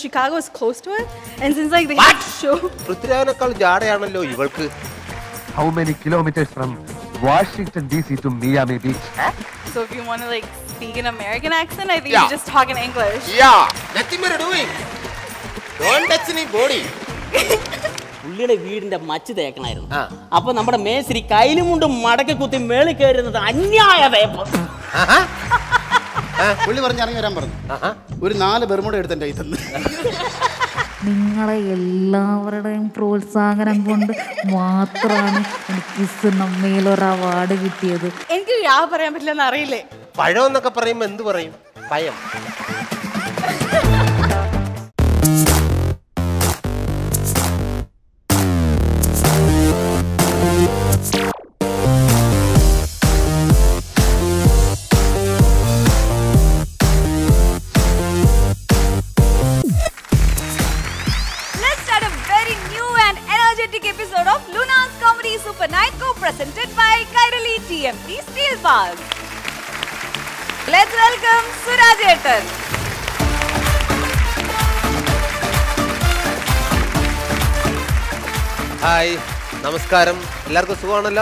Chicago is close to it, and since like they What? show, പൃഥ്വിരാജിനേക്കാൾ ജാടയാണല്ലോ ഇവൾക്ക് How many kilometers from Washington DC to Miami Beach? so if you want to like speak an American accent, I think Yeah. you just talk in English. Yeah, nothing more doing. Don't touch me body. പുള്ളിയുടെ വീടിന്റെ much തേക്കണായിരുന്നു ആ. അപ്പൊ നമ്മുടെ മേസ്ത്രി കയ്യിലും കൊണ്ട് മടക്കി കുത്തി മേളിൽ കയറുന്നത് അന്യായ തേപ്പ് ആഹാ, പുള്ളി പറഞ്ഞ് ഇറങ്ങി വരാൻ പറഞ്ഞു ആഹാ. ഒരു നാല് ബെർമുട എടുത്ത് എൻ്റെ കയ്യിൽ തന്നു നിങ്ങളെ എല്ലാവരുടെയും പ്രോത്സാഹനം കൊണ്ട് മാത്രമാണ് എനിക്ക് സിനിമയിൽ ഒരു അവാർഡ് കിട്ടിയത് എനിക്ക് യാ പറയാൻ പറ്റില്ലെന്ന് അറിയില്ലേ പഴം എന്നൊക്കെ പറയുമ്പോ എന്ത് പറയും പയം Let's start a very new and energetic episode of Luna's Comedy Super Night co-presented by Kairali TMT Steel Bars. Let's welcome Suraj Etan. Hi നമസ്കാരം എല്ലാവർക്കും സുഖമാണല്ലോ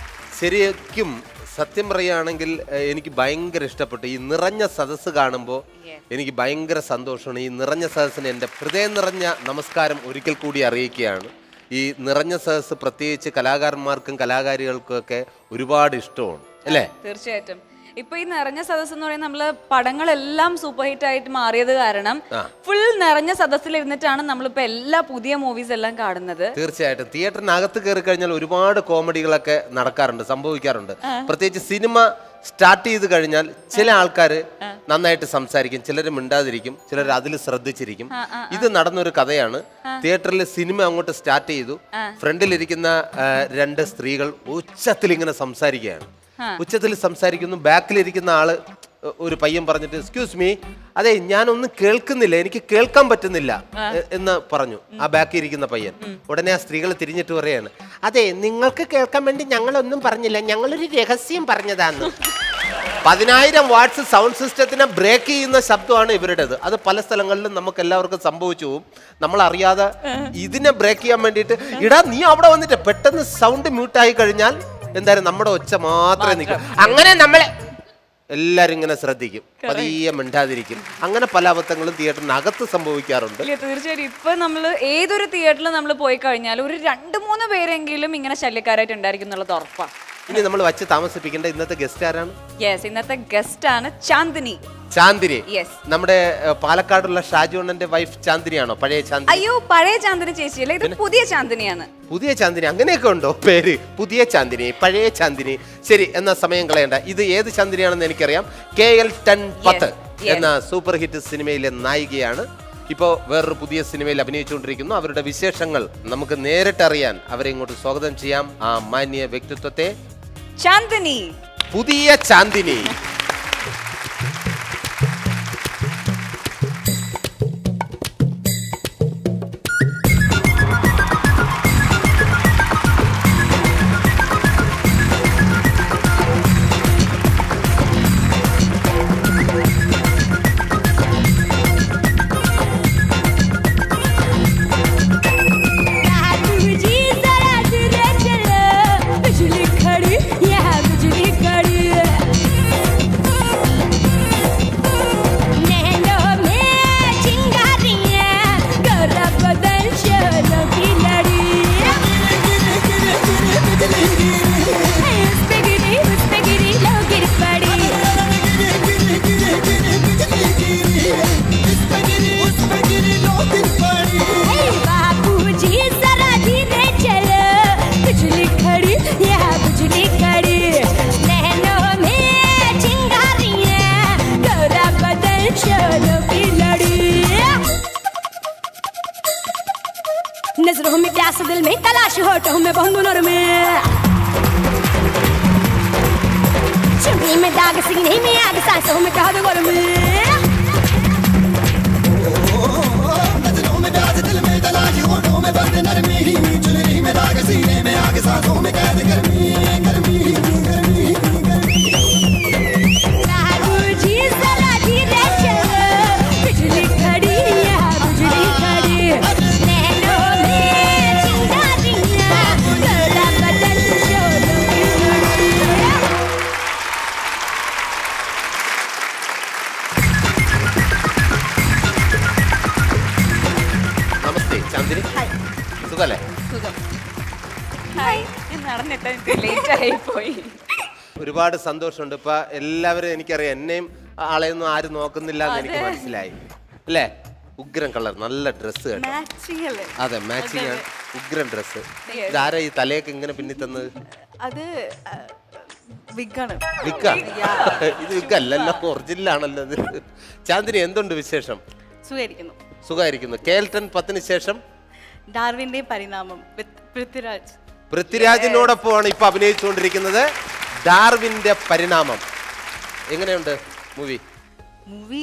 ശരിക്കും സത്യം പറയുകയാണെങ്കിൽ ഏഹ്, എനിക്ക് ഭയങ്കര ഇഷ്ടപ്പെട്ടു ഈ നിറഞ്ഞ സദസ്സ് കാണുമ്പോൾ എനിക്ക് ഭയങ്കര സന്തോഷമാണ് ഈ നിറഞ്ഞ സദസ്സിന് എൻ്റെ ഹൃദയം നിറഞ്ഞ നമസ്കാരം ഒരിക്കൽ കൂടി അറിയിക്കുകയാണ് ഈ നിറഞ്ഞ സദസ്സ് പ്രത്യേകിച്ച് കലാകാരന്മാർക്കും കലാകാരികൾക്കും ഒക്കെ ഒരുപാട് ഇഷ്ടമാണ് അല്ലേ തീർച്ചയായിട്ടും ഇപ്പൊ ഈ നിറഞ്ഞ സദസ് എന്ന് പറയുന്നത് നമ്മള് പടങ്ങളെല്ലാം സൂപ്പർ ഹിറ്റ് ആയിട്ട് മാറിയത് കാരണം ആ. ഫുൾ നിറഞ്ഞ സദസ്സിൽ ഇരുന്നിട്ടാണ് നമ്മളിപ്പോ എല്ലാ പുതിയ മൂവീസ് എല്ലാം കാണുന്നത് തീർച്ചയായിട്ടും തിയേറ്ററിനകത്ത് കയറി കഴിഞ്ഞാൽ ഒരുപാട് കോമഡികളൊക്കെ നടക്കാറുണ്ട് സംഭവിക്കാറുണ്ട് പ്രത്യേകിച്ച് സിനിമ സ്റ്റാർട്ട് ചെയ്ത് കഴിഞ്ഞാൽ ചില ആൾക്കാർ നന്നായിട്ട് സംസാരിക്കും ചിലർ മിണ്ടാതിരിക്കും ചിലർ അതിൽ ശ്രദ്ധിച്ചിരിക്കും ഇത് നടന്നൊരു കഥയാണ് തിയേറ്ററിൽ സിനിമ അങ്ങോട്ട് സ്റ്റാർട്ട് ചെയ്തു ഫ്രണ്ടിലിരിക്കുന്ന ആ, രണ്ട് സ്ത്രീകൾ ഉച്ചത്തിൽ ഇങ്ങനെ സംസാരിക്കുകയാണ് ഉച്ചത്തിൽ സംസാരിക്കുന്നു ബാക്കിലിരിക്കുന്ന ആള് ഒരു പയ്യൻ പറഞ്ഞിട്ട് എക്സ്ക്യൂസ് മീ അതെ ഞാനൊന്നും കേൾക്കുന്നില്ല എനിക്ക് കേൾക്കാൻ പറ്റുന്നില്ല എ- എന്ന് പറഞ്ഞു ആ ബാക്കിൽ ഇരിക്കുന്ന പയ്യൻ ഉടനെ ആ സ്ത്രീകൾ തിരിഞ്ഞിട്ട് പറയാണ് അതെ നിങ്ങൾക്ക് കേൾക്കാൻ വേണ്ടി ഞങ്ങളൊന്നും പറഞ്ഞില്ല ഞങ്ങളൊരു രഹസ്യം പറഞ്ഞതാന്ന് പതിനായിരം വാട്ട്സ് സൗണ്ട് സിസ്റ്റത്തിനെ ബ്രേക്ക് ചെയ്യുന്ന ശബ്ദമാണ് ഇവരുടേത് അത് പല സ്ഥലങ്ങളിലും നമുക്ക് എല്ലാവർക്കും സംഭവിച്ചു പോകും നമ്മൾ അറിയാതെ ഇതിനെ ബ്രേക്ക് ചെയ്യാൻ വേണ്ടിയിട്ട് ഇടാ നീ അവിടെ വന്നിട്ട് പെട്ടെന്ന് സൗണ്ട് മ്യൂട്ടായി കഴിഞ്ഞാൽ എന്തായാലും നമ്മുടെ ഒച്ച മാത്രമേ നിൽക്കും അങ്ങനെ നമ്മളെ എല്ലാരും ഇങ്ങനെ ശ്രദ്ധിക്കും പതിയെ മിണ്ടാതിരിക്കും അങ്ങനെ പല അബദ്ധങ്ങളും തിയേറ്ററിനകത്ത് സംഭവിക്കാറുണ്ട് ഇല്ല തീർച്ചയായിട്ടും ഇപ്പൊ നമ്മള് ഏതൊരു തിയേറ്ററിൽ നമ്മൾ പോയി കഴിഞ്ഞാൽ ഒരു രണ്ട് മൂന്ന് പേരെങ്കിലും ഇങ്ങനെ ശല്യക്കാരായിട്ട് ഉണ്ടായിരിക്കും എന്നുള്ളത് ഉറപ്പാണ് ഇനി നമ്മൾ വച്ച് താമസിപ്പിക്കേണ്ട ഇന്നത്തെ ഗസ്റ്റ് ആരാണ് യെസ് ഇന്നത്തെ ഗസ്റ്റ് ആണ് ചാന്ദിനി ചാന്ദിനി Yes. നമ്മുടെ ഏഹ്, പാലക്കാടുള്ള ഷാജുണ്ണന്റെ വൈഫ് ചാന്ദിനിയാണോ പഴയ ചാന്ദിനി അയ്യോ പഴയ ചാന്ദിനി ചേച്ചിയല്ല ഇത് പുതിയ ചാന്ദിനിയാണ് പുതിയ ചാന്ദിനി അങ്ങനെയൊക്കെ ഉണ്ടോ പേര് പുതിയ ചാന്ദിനി പഴയ ചാന്ദിനി ശരി എന്നാ സമയം കളയണ്ട ഇത് ഏത് ചാന്ദിനിയാണെന്ന് എനിക്കറിയാം കെ എൽ ടെൻ പത്ത് yes. എന്ന സൂപ്പർ ഹിറ്റ് സിനിമയിലെ നായികയാണ് ഇപ്പോൾ വേറൊരു പുതിയ സിനിമയിൽ അഭിനയിച്ചുകൊണ്ടിരിക്കുന്നു അവരുടെ വിശേഷങ്ങൾ നമുക്ക് നേരിട്ടറിയാൻ അവരെ ഇങ്ങോട്ട് സ്വാഗതം ചെയ്യാം ആ മാന്യ വ്യക്തിത്വത്തെ ചാന്ദിനി പുതിയ ചാന്ദിനി जी जरा धीरे चलो बिजली खड़ी यह बिजली खड़ी नैनों में चिंगारियां गौरव बदन शोलों की लड़ी उस पे गिरी उस पे गिरी लो गिर पड़ी हे बाबूजी जरा धीरे चलो बिजली खड़ी यह बिजली खड़ी नैनों में चिंगारियां गौरा बदन शोलों की लड़ी नजरों में प्यास दिल में तलाश होठों में बहुनर में चुन्नी में दाग सीने में आग सांसों में कहा गोर में बाबूजी जरा धीरे चलो बिजली खड़ी यहाँ बिजली സുഖല്ലേ സുഖം ഹായ് ഞാൻ നടന്നിട്ട് എനിക്ക് ലേറ്റ് ആയി പോയി ഒരുപാട് സന്തോഷമുണ്ട് ഇപ്പൊ എല്ലാവരും എനിക്കറിയാം എന്നെയും ആളെയൊന്നും ആരും നോക്കുന്നില്ല എന്ന് എനിക്ക് മനസ്സിലായി അല്ലേ ഉഗ്രൻ കളർ നല്ല ഡ്രസ്സ് കേട്ടോ മാച്ചിങ് അല്ലേ അതെ മാച്ചിങ് ആണ് ഉഗ്രൻ ഡ്രസ്സ് ഇതാരാ ഈ തലയൊക്കെ ഇങ്ങനെ പിന്നി തന്നത് അത് വിഗാണ് വിക്ക ഇത് വിക്ക അല്ലല്ലോ ഒറിജിനൽ ആണല്ലോ ഇത് ചാന്ദിനി എന്തുണ്ട് വിശേഷം സുഖമായിരിക്കുന്നു സുഖമായിരിക്കുന്നു കേൾട്ടൺ പത്തിന് ശേഷം ഡാർവിന്റെ പരിണാമം വിത്ത് പൃഥ്വിരാജ് പൃഥ്വിരാജിനോടൊപ്പമാണ് ഇപ്പൊ അഭിനയിച്ചുകൊണ്ടിരിക്കുന്നത് ഡാർവിന്റെ പരിണാമം എങ്ങനെയുണ്ട് മൂവി മൂവി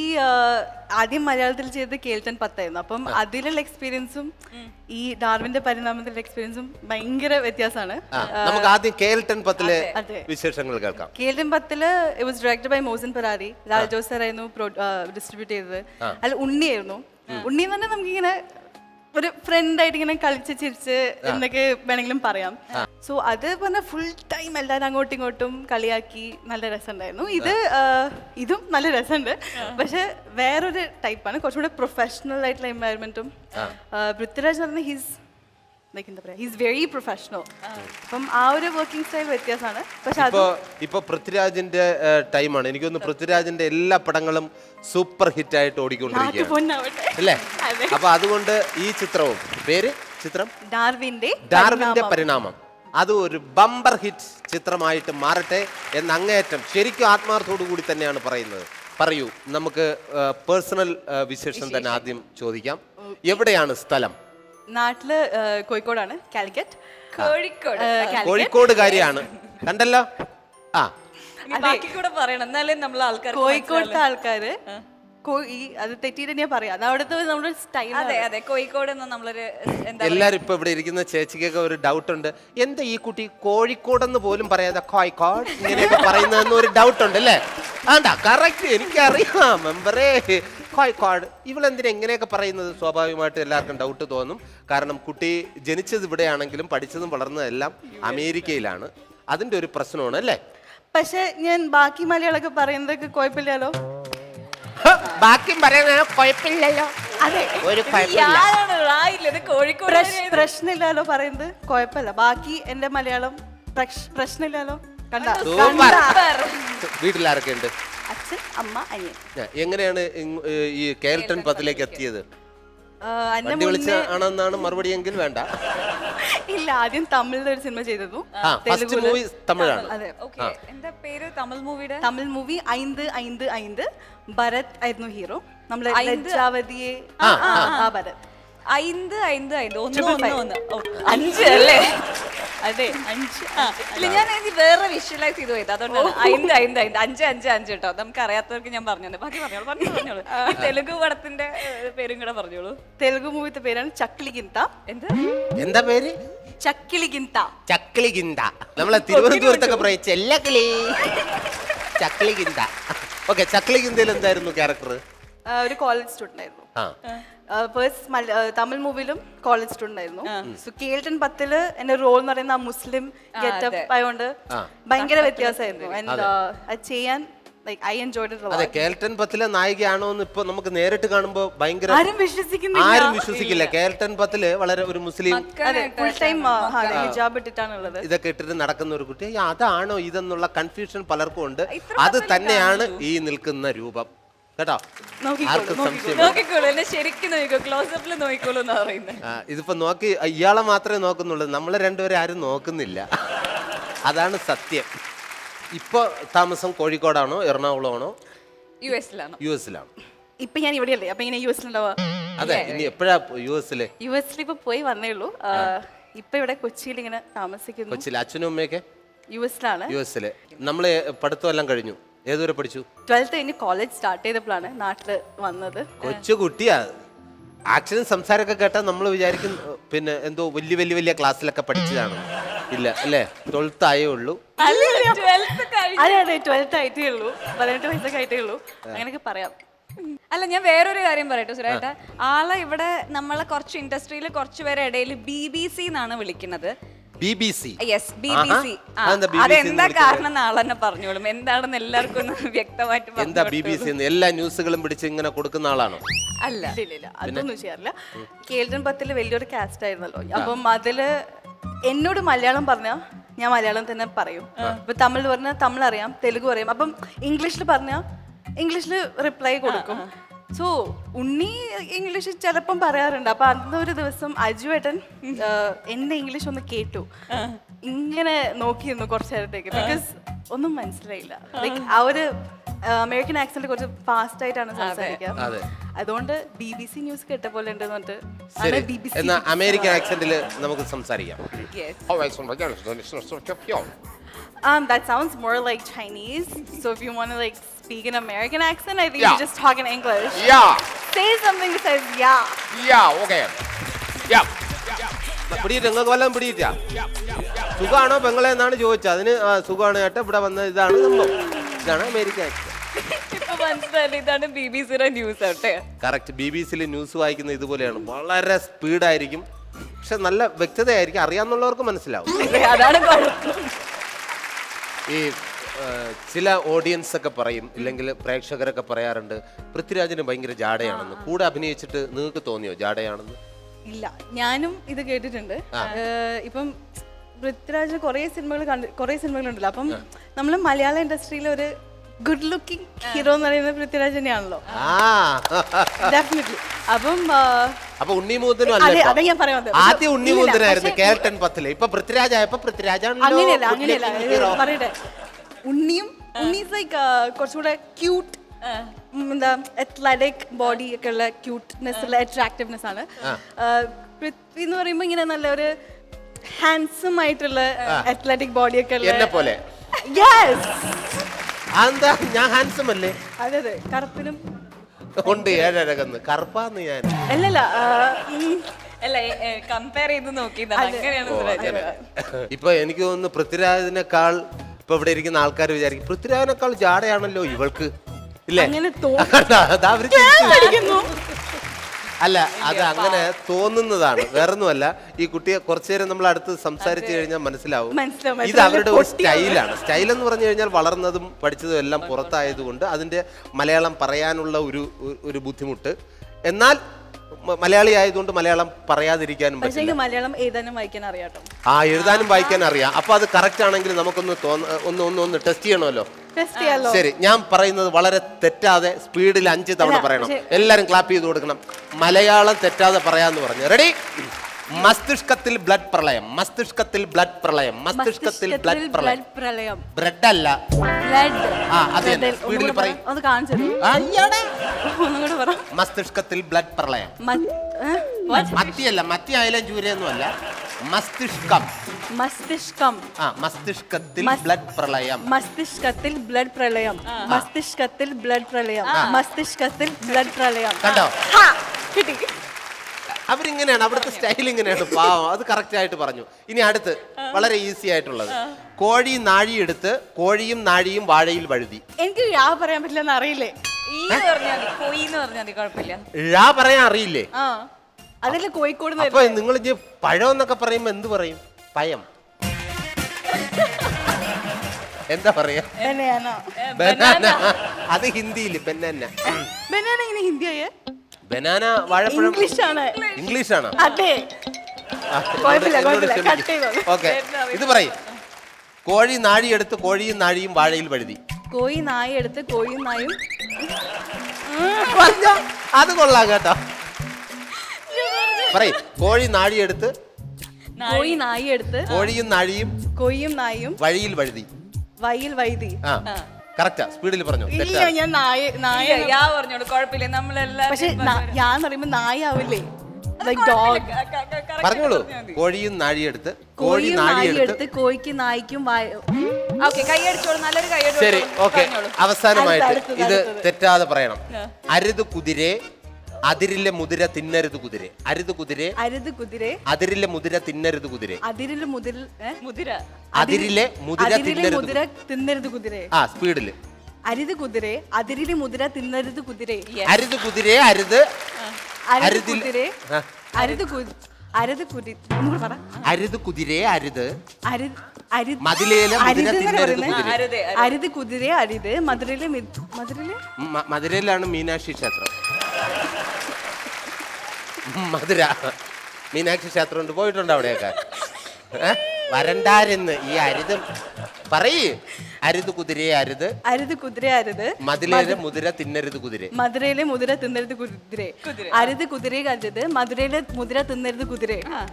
ആദ്യം മലയാളത്തിൽ ചെയ്തത് കേൾട്ടൻ പത്തായിരുന്നു അപ്പം അതിലുള്ള എക്സ്പീരിയൻസും ഈ ഡാർവിന്റെ പരിണാമത്തിലുള്ള എക്സ്പീരിയൻസും ഭയങ്കര വ്യത്യാസമാണ് ആ നമുക്ക് ആദ്യം കേൾട്ടൺ പത്തിലെ അതെ. വിശേഷങ്ങൾ കേൾക്കാം കേൾട്ടൻ പത്തില് it was directed by Muhsin Parari Lal Jose സാറായിരുന്നു ഡിസ്ട്രിബ്യൂട്ട് ചെയ്തത് അല്ല ഉണ്ണിയായിരുന്നു ഉണ്ണി എന്ന് പറഞ്ഞാൽ നമുക്കിങ്ങനെ ഒരു ഫ്രണ്ട് ആയിട്ട് ഇങ്ങനെ കളിച്ച് ചിരിച്ച് എന്നൊക്കെ വേണമെങ്കിലും പറയാം സോ അത് പറഞ്ഞ ഫുൾ ടൈം എല്ലാവരും അങ്ങോട്ടും ഇങ്ങോട്ടും കളിയാക്കി നല്ല രസമുണ്ടായിരുന്നു ഇത് ആ, ഇതും നല്ല രസമുണ്ട് പക്ഷെ വേറൊരു ടൈപ്പാണ് കുറച്ചും കൂടെ പ്രൊഫഷണൽ ആയിട്ടുള്ള എൻവയറമെന്റും പൃഥ്വിരാജ് എന്ന് പറഞ്ഞാൽ ഹീസ് ലൈക്ക് എന്താ പറയാ ഹീസ് വെരി പ്രൊഫഷണൽ അപ്പം ആ ഒരു വർക്കിംഗ് സ്റ്റൈൽ വ്യത്യാസമാണ് പക്ഷെ അത് ഇപ്പൊ ഇപ്പൊ പൃഥ്വിരാജിന്റെ ടൈമാണ് എനിക്കൊന്ന് പൃഥ്വിരാജിന്റെ എല്ലാ പടങ്ങളും സൂപ്പർ ഹിറ്റ് ആയിട്ട് ഓടിക്കൊണ്ടിരിക്കുകയാണ് പൊന്നാവട്ടെ അല്ലേ അപ്പൊ അതുകൊണ്ട് ഈ ചിത്രവും പേര് ചിത്രം ഡാർവിന്റെ ഡാർവിന്റെ പരിണാമം അത് ഒരു ബമ്പർ ഹിറ്റ് ചിത്രമായിട്ട് മാറട്ടെ എന്ന് അങ്ങേയറ്റം ശരിക്കും ആത്മാർത്ഥത്തോടു കൂടി തന്നെയാണ് പറയുന്നത് പറയൂ നമുക്ക് പേഴ്സണൽ വിശേഷം തന്നെ ആദ്യം ചോദിക്കാം എവിടെയാണ് സ്ഥലം നാട്ടില് ആ, കോഴിക്കോടാണ് കാലിക്കറ്റ് കോഴിക്കോട് ആ, കാലിക്കറ്റ്. കോഴിക്കോടുകാരിയാണ് കണ്ടല്ലോ ആ ഇനി ബാക്കി കൂടെ പറയണം എന്നാലേ നമ്മൾ ആൾക്കാർ കോഴിക്കോടത്തെ ആൾക്കാര് കോ- ഈ അത് തെറ്റിയിട്ട് ഞാൻ പറയാം അത് അവിടുത്തെ നമ്മുടെ സ്റ്റൈൽ അതെ അതെ കോഴിക്കോട് നിന്ന് നമ്മളൊരു എന്താ എല്ലാരും ഇപ്പൊ ഇവിടെ ഇരിക്കുന്ന ചേച്ചിക്കൊക്കെ ഒരു ഡൗട്ട് ഉണ്ട് എന്താ ഈ കുട്ടി കോഴിക്കോടെന്ന് പോലും പറയാതെ കോഴിക്കോട് ഇങ്ങനെയൊക്കെ പറയുന്നതെന്ന് ഒരു ഡൗട്ട് ഉണ്ട് അല്ലേ ആണ്ടാ കറക്റ്റ് എനിക്കറിയാം മെമ്പറേ കോഴിക്കോട് ഇവളെന്തിനാ എങ്ങനെയൊക്കെ പറയുന്നത് സ്വാഭാവികമായിട്ട് എല്ലാവർക്കും ഡൗട്ട് തോന്നും കാരണം കുട്ടി ജനിച്ചത് ഇവിടെയാണെങ്കിലും പഠിച്ചതും വളർന്നതും എല്ലാം അമേരിക്കയിലാണ് അതിന്റെ ഒരു പ്രശ്നമാണ് അല്ലേ പക്ഷെ ഞാൻ ബാക്കി മലയാളമൊക്കെ പറയുന്നതൊക്കെ കുഴപ്പമില്ലല്ലോ ഹ, ബാക്കിയും പറയുന്ന കുഴപ്പമില്ലല്ലോ അതെ ഒരു കുഴപ്പമില്ല ആരാണ് റായില്ല ഇത് കോഴിക്കോട് പ്രശ്- പ്രശ്നമില്ലല്ലോ പറയുന്നത് കുഴപ്പമില്ല ബാക്കി എന്റെ മലയാളം പ്രശ്- പ്രശ്നമില്ലല്ലോ കണ്ട സൂപ്പർ വീട്ടിലാരൊക്കെ ഉണ്ട് അച്ഛൻ അമ്മ അനിയൻ ഞാൻ എങ്ങനെയാണ് ഇങ്- ഏ, ഈ കേൾട്ടൺ പത്തിലേക്ക് എത്തിയത് ആ, എന്നെ വണ്ടി വിളിച്ച മുന്നേ ആണെന്നാണ് മറുപടി എങ്കിൽ വേണ്ട ഇല്ല ആദ്യം തമിഴിൽ ഒരു സിനിമ ചെയ്തിരുന്നു ആ ഫസ്റ്റ് മൂവി തമിഴാണ് അതെ ഓക്കെ എന്താ പേര് തമിഴ് മൂവിയുടെ തമിഴ് മൂവി ഐന്ത് ഐന്ത് ഐന്ത് ഭരത് ആയിരുന്നു ഹീറോ നമ്മളെ ഐന്ത്? ലജ്ജാവതിയെ ആ, ആ ഭരത് ഐന്ത് ഐന്ത് ഐന്ത് ഒന്ന് Triple ഒന്ന് five. ഒന്ന് ഓ, അഞ്ച് അല്ലേ അതെ അഞ്ച് ഇല്ല ഞാൻ ഇത് വേറെ വിഷ്വലൈസ് ചെയ്ത് പോയത് അതുകൊണ്ടാണ് ഐന്ത് ഐന്ത് ഐന്ത് അഞ്ച് അഞ്ച് അഞ്ച് കേട്ടോ നമുക്ക് അറിയാത്തവർക്ക് ഞാൻ പറഞ്ഞു ബാക്കി പറഞ്ഞോളൂ പറഞ്ഞു പറഞ്ഞോളൂ ഈ തെലുങ്ക് പടത്തിന്റെ ഏഹ്, പേരും കൂടെ പറഞ്ഞോളൂ തെലുഗു മൂവിത്തെ പേരാണ് ചക്കിളിഗിന്ത എന്ത് എന്താ പേര് ചക്കിളിഗിന്ത ചക്കിളി ഗിന്ത നമ്മളെ തിരുവനന്തപുരത്തൊക്കെ പറയും ചെല്ലക്കിളി ചക്കിളി ഗിന്ത ഓക്കെ ചക്കിളി ഗിന്തയിൽ എന്തായിരുന്നു ക്യാരക്ടർ ആ, ഒരു കോളേജ് സ്റ്റുഡന്റ് ആയിരുന്നു ആ ഫസ്റ്റ് തമിഴ് മൂവിലും കോളേജ് സ്റ്റുഡന്റ് ആയിരുന്നു സോ കേൾട്ടൺ പത്തില് എന്റെ റോൾ എന്ന് പറയുന്ന ആ മുസ്ലിം ഗെറ്റപ്പ് ആയതുകൊണ്ട് ആ. ഭയങ്കര വ്യത്യാസമായിരുന്നു ആൻഡ് അത് ചെയ്യാൻ ലൈക്ക് ഐ എൻജോയ്ഡ് അതെ കേൾട്ടൺ പത്തിലെ നായികയാണോ എന്ന് ഇപ്പൊ നമുക്ക് നേരിട്ട് കാണുമ്പോ ഭയങ്കര ആരും വിശ്വസിക്കുന്നില്ല ആരും വിശ്വസിക്കില്ല കേൾട്ടൺ പത്തില് വളരെ ഒരു മുസ്ലിം അതെ ഫുൾ ടൈം ഹിജാബ് ഇട്ടിട്ടാണുള്ളത് ഇതൊക്കെ ഇട്ടിട്ട് നടക്കുന്ന ഒരു കുട്ടി "ഏയ്, അതാണോ ഇതെന്നുള്ള കൺഫ്യൂഷൻ പലർക്കും ഉണ്ട് അത് തന്നെയാണ് ഈ നിൽക്കുന്ന രൂപം കേട്ടോ ആർക്കും സംശയം നോക്കിക്കോളൂ എന്നെ ശരിക്കും നോക്കിക്കോ ക്ലോസപ്പിൽ നോക്കിക്കോളൂ എന്നാ പറയുന്നത് ആ, ഇതിപ്പോ നോക്കി ഇയാളെ മാത്രമേ നോക്കുന്നുള്ളൂ നമ്മളെ രണ്ടുപേരെ ആരും നോക്കുന്നില്ല അതാണ് സത്യം ഇപ്പൊ താമസം കോഴിക്കോടാണോ എറണാകുളമാണോ യു എസിലാണ് യു എസിലാണ് ഇപ്പൊ ഞാൻ ഇവിടെയല്ലേ അപ്പൊ ഇങ്ങനെ യു എസിലുണ്ടാവുക അതെ ഇനി എപ്പോഴാ യു എസില് യു എസിൽ ഇപ്പൊ പോയി വന്നേ ഉള്ളൂ ആ, ഇപ്പൊ ഇവിടെ കൊച്ചിയിൽ ഇങ്ങനെ താമസിക്കുന്നു കൊച്ചിയിൽ അച്ഛനും അമ്മയൊക്കെ യു എസിലാണ് യു എസില് നമ്മള് പഠിത്തം എല്ലാം കഴിഞ്ഞു ഏതുവരെ പഠിച്ചു ട്വൽത്ത് കഴിഞ്ഞ് കോളേജ് സ്റ്റാർട്ട് ചെയ്തപ്പോഴാണ് നാട്ടില് വന്നത് കൊച്ചു കുട്ടിയാ ആക്ഷനും സംസാരമൊക്കെ കേട്ടാൽ നമ്മൾ വിചാരിക്കും ഏ, പിന്നെ എന്തോ വലിയ വലിയ വലിയ ക്ലാസ്സിലൊക്കെ പഠിച്ചതാണ് ഇല്ല അല്ലേ ട്വൽത്ത് ആയേ ഉള്ളൂ ട്വൽത്ത് കഴിഞ്ഞു അതെ അതെ ട്വൽത്ത് ആയിട്ടേ ഉള്ളൂ പതിനെട്ട് വയസ്സൊക്കെ ആയിട്ടേ ഉള്ളൂ അങ്ങനെയൊക്കെ പറയാം അല്ല ഞാൻ വേറൊരു കാര്യം പറയട്ടെ സുരേട്ട ആളെ ഇവിടെ നമ്മളെ കുറച്ച് ഇൻഡസ്ട്രിയിൽ കുറച്ച് പേരെ ഇടയിൽ ബി ബി സി എന്നാണ് വിളിക്കുന്നത് B B C yes B B ആഹാ. സി അതെന്താ BBC ന്ന് അതെന്താ വിളിക്കുന്നത്? കാരണം നാളെ തന്നെ പറഞ്ഞോളും എന്താണെന്ന് എല്ലാവർക്കും ഒന്ന് വ്യക്തമായിട്ട് പറഞ്ഞു എന്താ ബി ബി കൊടുത്തോളൂ. സി എന്ന് എല്ലാ ന്യൂസുകളും പിടിച്ച് ഇങ്ങനെ കൊടുക്കുന്ന ആളാണോ അല്ല ഇല്ല ഇല്ല അതൊന്നും ചെയ്യാറില്ല കേൾഡൻ പത്തില് വലിയൊരു കാസ്റ്റ് ആയിരുന്നല്ലോ അപ്പം അതില് എന്നോട് മലയാളം പറഞ്ഞ ഞാൻ മലയാളം തന്നെ പറയും ഇപ്പൊ തമിഴ് പറഞ്ഞാൽ തമിഴ് അറിയാം തെലുഗു അറിയാം അപ്പം ഇംഗ്ലീഷിൽ പറഞ്ഞാൽ ഇംഗ്ലീഷിൽ റിപ്ലൈ കൊടുക്കും സോ ഉണ്ണി ഇംഗ്ലീഷ് ചിലപ്പം പറയാറുണ്ട് അപ്പൊ അന്നൊരു ദിവസം അജുവേട്ടൻ എന്റെ ഇംഗ്ലീഷ് ഒന്ന് കേട്ടു ഇങ്ങനെ നോക്കിയിരുന്നു കുറച്ചു നേരത്തേക്ക് ബിക്കോസ് ഒന്നും മനസ്സിലായില്ല ലൈക്ക് ആ ഒരു അമേരിക്കൻ ആക്സെന്റ് കുറച്ച് ഫാസ്റ്റ് ആയിട്ടാണ് സംസാരിക്കുക അതെ. അതുകൊണ്ട് ബി ബി സി ന്യൂസ് കേട്ട പോലെ ഉണ്ട് എന്നിട്ട് ശരി ബി ബി സി എന്നാ അമേരിക്കൻ ആക്സെന്റിൽ നമുക്ക് സംസാരിക്കാം Yes. Um, that sounds more like Chinese. So if you want to like speak in American accent, I think you just talk in English. Say something that says yeah. പിടിയിട്ട് നിങ്ങൾക്ക് വല്ലതും പിടിയിട്ടാ സുഖമാണോ പെങ്ങളെ എന്നാണ് ചോദിച്ചത് അതിന് ആ, സുഖമാണ് കേട്ടോ ഇവിടെ വന്ന ഇതാണ് സംഭവം ഇതാണ് അമേരിക്ക ആക്സെന്റ് ഇപ്പൊ മനസ്സിലായില്ല ഇതാണ് ബി ബി സിയുടെ ന്യൂസ് ആട്ടെ കറക്റ്റ് ബി ബി സിയിൽ ന്യൂസ് വായിക്കുന്ന ഇതുപോലെയാണ് വളരെ സ്പീഡായിരിക്കും പക്ഷെ നല്ല വ്യക്തതയായിരിക്കും അറിയാവുന്നവർക്ക് മനസ്സിലാവും അതാണ് കുഴപ്പം ഈ ആ, ചില ഓഡിയൻസ് ഒക്കെ പറയും ഇല്ലെങ്കിൽ പ്രേക്ഷകരൊക്കെ പറയാറുണ്ട് പൃഥ്വിരാജിന് ഭയങ്കര ജാടയാണെന്ന് കൂടെ അഭിനയിച്ചിട്ട് നിങ്ങൾക്ക് തോന്നിയോ ജാടയാണെന്ന് ഇല്ല ഞാനും ഇത് കേട്ടിട്ടുണ്ട് ഏഹ് ഇപ്പം പൃഥ്വിരാജ് കുറേ സിനിമകൾ കണ്ട് കുറേ സിനിമകളുണ്ടല്ലോ അപ്പം നമ്മൾ മലയാള ഇൻഡസ്ട്രിയിലെ ഒരു ഗുഡ് ലുക്കിംഗ് ഹീറോ എന്ന് പറയുന്നത് പൃഥ്വിരാജ് തന്നെയാണല്ലോ ആ ഡെഫിനറ്റ്ലി അപ്പം ആ, അപ്പൊ ഉണ്ണിമൂന്തനും അതെ, അല്ല അതാ ഞാൻ പറയാൻ വന്നത്. ആദ്യം ഇല്ലില്ല, ഉണ്ണിമൂന്തനായിരുന്നു പക്ഷേ- കേൾട്ടൻ പത്തില് ഇപ്പൊ പൃഥ്വിരാജ് ആയപ്പോ പൃഥ്വിരാജാണല്ലോ അങ്ങനെയല്ല good അങ്ങനെയല്ല looking ഇത് hero. പറയട്ടെ ഉണ്ണിയും ഉണ്ണീസ് ലൈക്ക് കുറച്ചുകൂടെ ക്യൂട്ട് എന്താ അത്ലറ്റിക് ബോഡി ഒക്കെ ഉള്ള ക്യൂട്ട്നെസ് ഉള്ള അട്രാക്റ്റീവ്നെസ് ആണ് ആ, പൃഥ്വി എന്ന് പറയുമ്പോൾ ഇങ്ങനെ നല്ല ഒരു ഹാൻസം ആയിട്ടുള്ള അത്ലറ്റിക് ബോഡി ഒക്കെ ഉള്ള എന്നെ പോലെ യെസ് അതെന്താ ഞാൻ ഹാൻസം അല്ലേ അതെ അതെ കറുപ്പിനും ഉണ്ട് ഏഴരകന്ന് കറുപ്പാന്ന് ഞാൻ അല്ലല്ല ആ, ഉം, അല്ല കമ്പയർ ചെയ്ത് നോക്കിയതാണ് അങ്ങനെയാണ് ഓ, സുരാജ് അങ്ങനെ. ഇപ്പൊ എനിക്ക് തോന്നുന്നു പൃഥ്വിരാജിനേക്കാൾ ഇപ്പൊ ഇവിടെ ഇരിക്കുന്ന ആൾക്കാർ വിചാരിക്കും പൃഥ്വിരാജിനേക്കാൾ ജാടയാണല്ലോ ഇവൾക്ക് ഇല്ലേ അങ്ങനെ തോന്നും. അതാ അവര് ചിരിച്ചു. അടിക്കുന്നു. അല്ല അത് അങ്ങനെ തോന്നുന്നതാണ് വേറൊന്നുമല്ല ഈ കുട്ടിയെ കുറച്ചു നേരം നമ്മൾ അടുത്ത് സംസാരിച്ചു കഴിഞ്ഞാൽ മനസ്സിലാവും മനസ്സിലാവും, ഇത് മനസ്സിലാവും. അവരുടെ ഒരു പൊട്ടിയാണ്. സ്റ്റൈലാണ് സ്റ്റൈൽ എന്ന് പറഞ്ഞു കഴിഞ്ഞാൽ വളർന്നതും പഠിച്ചതും എല്ലാം പുറത്തായതുകൊണ്ട് അതിന്റെ മലയാളം പറയാനുള്ള ഒരു ഒരു- ഒരു ബുദ്ധിമുട്ട് എന്നാൽ മ- മലയാളി ആയതുകൊണ്ട് മലയാളം പറയാതിരിക്കാനും പക്ഷേ പറ്റില്ല എനിക്ക് മലയാളം എഴുതാനും വായിക്കാൻ അറിയാട്ടോ ആ എഴുതാനും വായിക്കാൻ അറിയാം അപ്പൊ അത് കറക്റ്റ് ആണെങ്കിൽ നമുക്കൊന്ന് തോന്ന ഒന്ന് ഒന്ന് ഒന്ന് ടെസ്റ്റ് ചെയ്യണമല്ലോ ടെസ്റ്റ് ചെയ്യാലോ ശരി ഞാൻ പറയുന്നത് വളരെ തെറ്റാതെ സ്പീഡിൽ അഞ്ച് തവണ അല്ല, പറയണം പക്ഷേ- എല്ലാരും ക്ലാപ്പ് ചെയ്ത് കൊടുക്കണം മലയാളം തെറ്റാതെ പറയാന്ന് പറഞ്ഞു റെഡി മസ്തിഷ്കത്തിൽ ബ്ലഡ് പ്രളയം മസ്തിഷ്കത്തിൽ ബ്ലഡ് പ്രളയം മസ്തിഷ്കത്തിൽ ബ്ലഡ് പ്രളയം ബ്ലഡ് പ്രളയം ബ്ലഡ് അല്ല ബ്ലഡ് ആ, അത് തന്നെ. സ്പീഡിൽ പറയ്. അത് കാണിച്ചു അയ്യടാ. ഒന്നും കൂടെ പറ മസ്തിഷ്കത്തിൽ ബ്ലഡ് പ്രളയം മ- ഏ? What? മത്തിയല്ല മത്തി ആയാലും ചൂരയൊന്നും അല്ല മസ്തിഷ്കം മസ്തിഷ്കം ആ മസ്തിഷ്കത്തിൽ മസ്- ബ്ലഡ് പ്രളയം മസ്തിഷ്കത്തിൽ ബ്ലഡ് പ്രളയം മസ്തിഷ്കത്തിൽ ബ്ലഡ് പ്രളയം മസ്തിഷ്കത്തിൽ ബ്ലഡ് പ്രളയം കണ്ടോ? ഹാ, കിട്ടി അവരിങ്ങനെയാണ് അവിടുത്തെ സ്റ്റൈൽ ഇങ്ങനെയാണ് പാവം അത് കറക്റ്റ് ആയിട്ട് പറഞ്ഞു ഇനി അടുത്ത് വളരെ ഈസി ആയിട്ടുള്ളത് കോഴി നാഴി എടുത്ത് കോഴിയും നാഴിയും വാഴയിൽ വഴുതി എനിക്ക് യാ പറയാൻ പറ്റില്ല എന്ന് അറിയില്ലേ ഈ പറഞ്ഞാൽ മതി കൊയ് എന്ന് പറഞ്ഞാൽ മതി കുഴപ്പമില്ല ഴാ പറയാൻ അറിയില്ലേ ആ അതല്ലേ കോഴിക്കോട് അപ്പൊ നിങ്ങൾ ഇനി പഴം എന്നൊക്കെ പറയുമ്പോ എന്ത് പറയും പയം എന്താ പറയാ ബനാന ബനാന അത് ഹിന്ദിയിൽ ബനാന ബനാന ഇങ്ങനെ ഹിന്ദിയായേ ബനാന വാഴപ്പഴം ഇംഗ്ലീഷ് ആണ് ഇംഗ്ലീഷ് ആണ് അതെ കുഴപ്പമില്ല, കുഴപ്പമില്ല. Cut ചെയ്തോ. ഓക്കെ ഇത് പറയും കോഴി നാഴി എടുത്ത് കോഴിയും നാഴിയും വാഴയിൽ വഴുതി കോഴി നായ എടുത്ത് കോഴിയും നായും പറഞ്ഞോ? അത് കൊള്ളാം കേട്ടോ പറയും കോഴി നാഴി എടുത്ത് കോഴി നായ എടുത്ത് കോഴിയും നാഴിയും കോഴിയും നായും വഴിയിൽ വഴുതി വയ്യിൽ വൈതി ആ കറക്റ്റാ സ്പീഡിൽ പറഞ്ഞു ഇല്ല തെറ്റാ ഞാൻ നായ നായ ഇല്ല, യാ പറഞ്ഞോളൂ കുഴപ്പമില്ല നമ്മളെല്ലാം പക്ഷെ ഞാൻ പറയുമ്പോ നായ ആവില്ലേ ലൈക് ഡോഗ് പറഞ്ഞോളൂ കോഴിയും നാഴിയെടുത്ത് കോഴി കോഴിയും നായും നാഴിയെടുത്ത് എടുത്ത് കോഴിക്ക് നായ്ക്കും വായ- ഓക്കെ കൈയടിച്ചോളൂ നല്ലൊരു ശരി കൈയടി ഓക്കെ അവസാനമായിട്ട് അടുത്തത്, ഇത് അടുത്തത്. തെറ്റാതെ പറയണം അരുത് കുതിരെ അതിരിലെ മുതിര തിന്നരുത് കുതിരെ അരുത് കുതിരെ അരുത് കുതിരെ അതിരിലെ മുതിര തിന്നരുത് കുതിരെ അതിരില് മുതിര ഏ? മുതിര അതിരിലെ മുതിര അതിരിലെ തിന്നരുത് മുതിര തിന്നരുത് കുതിരെ ആ സ്പീഡില് അരുത് കുതിരെ അതിരില് മുതിര തിന്നരുത് കുതിരെ അരുത് കുതിരെ അരുത് അരുത് അരുതിൽ- കുതിരെ ആ. അരുത് കു- അരുത് കുതി ഒന്നുകൂടി പറ അരുത് കുതിരേ അരുത് അരുത് അരുത് മതിലേലെ മുതിര അരുത് എന്നല്ലേ തിന്നരുത് പറയുന്നെ? കുതിര. അരുത്, അരുത്. അരുത് കുതിരയെ അരുത് മധുരയിലെ മി- മധുരയിലെ മ- മധുരയിലാണ് മീനാക്ഷി ക്ഷേത്രം മധുര മീനാക്ഷി ക്ഷേത്രം ഉണ്ട് പോയിട്ടുണ്ട് അവിടെയൊക്കെ ഏ? വരണ്ടാരെന്ന് ഈ അരുത് പറയ് അരുത് കുതിരയെ അരുത് അരുത് കുതിര അരുത് മതിലേലെ മുതിര തിന്നരുത് കുതിര മധുരയിലെ മുതിര തിന്നരുത് കുതിര അരുത് കുതിരയെ അരുത് മധുരയിലെ മുതിര തിന്നരുത് കുതിര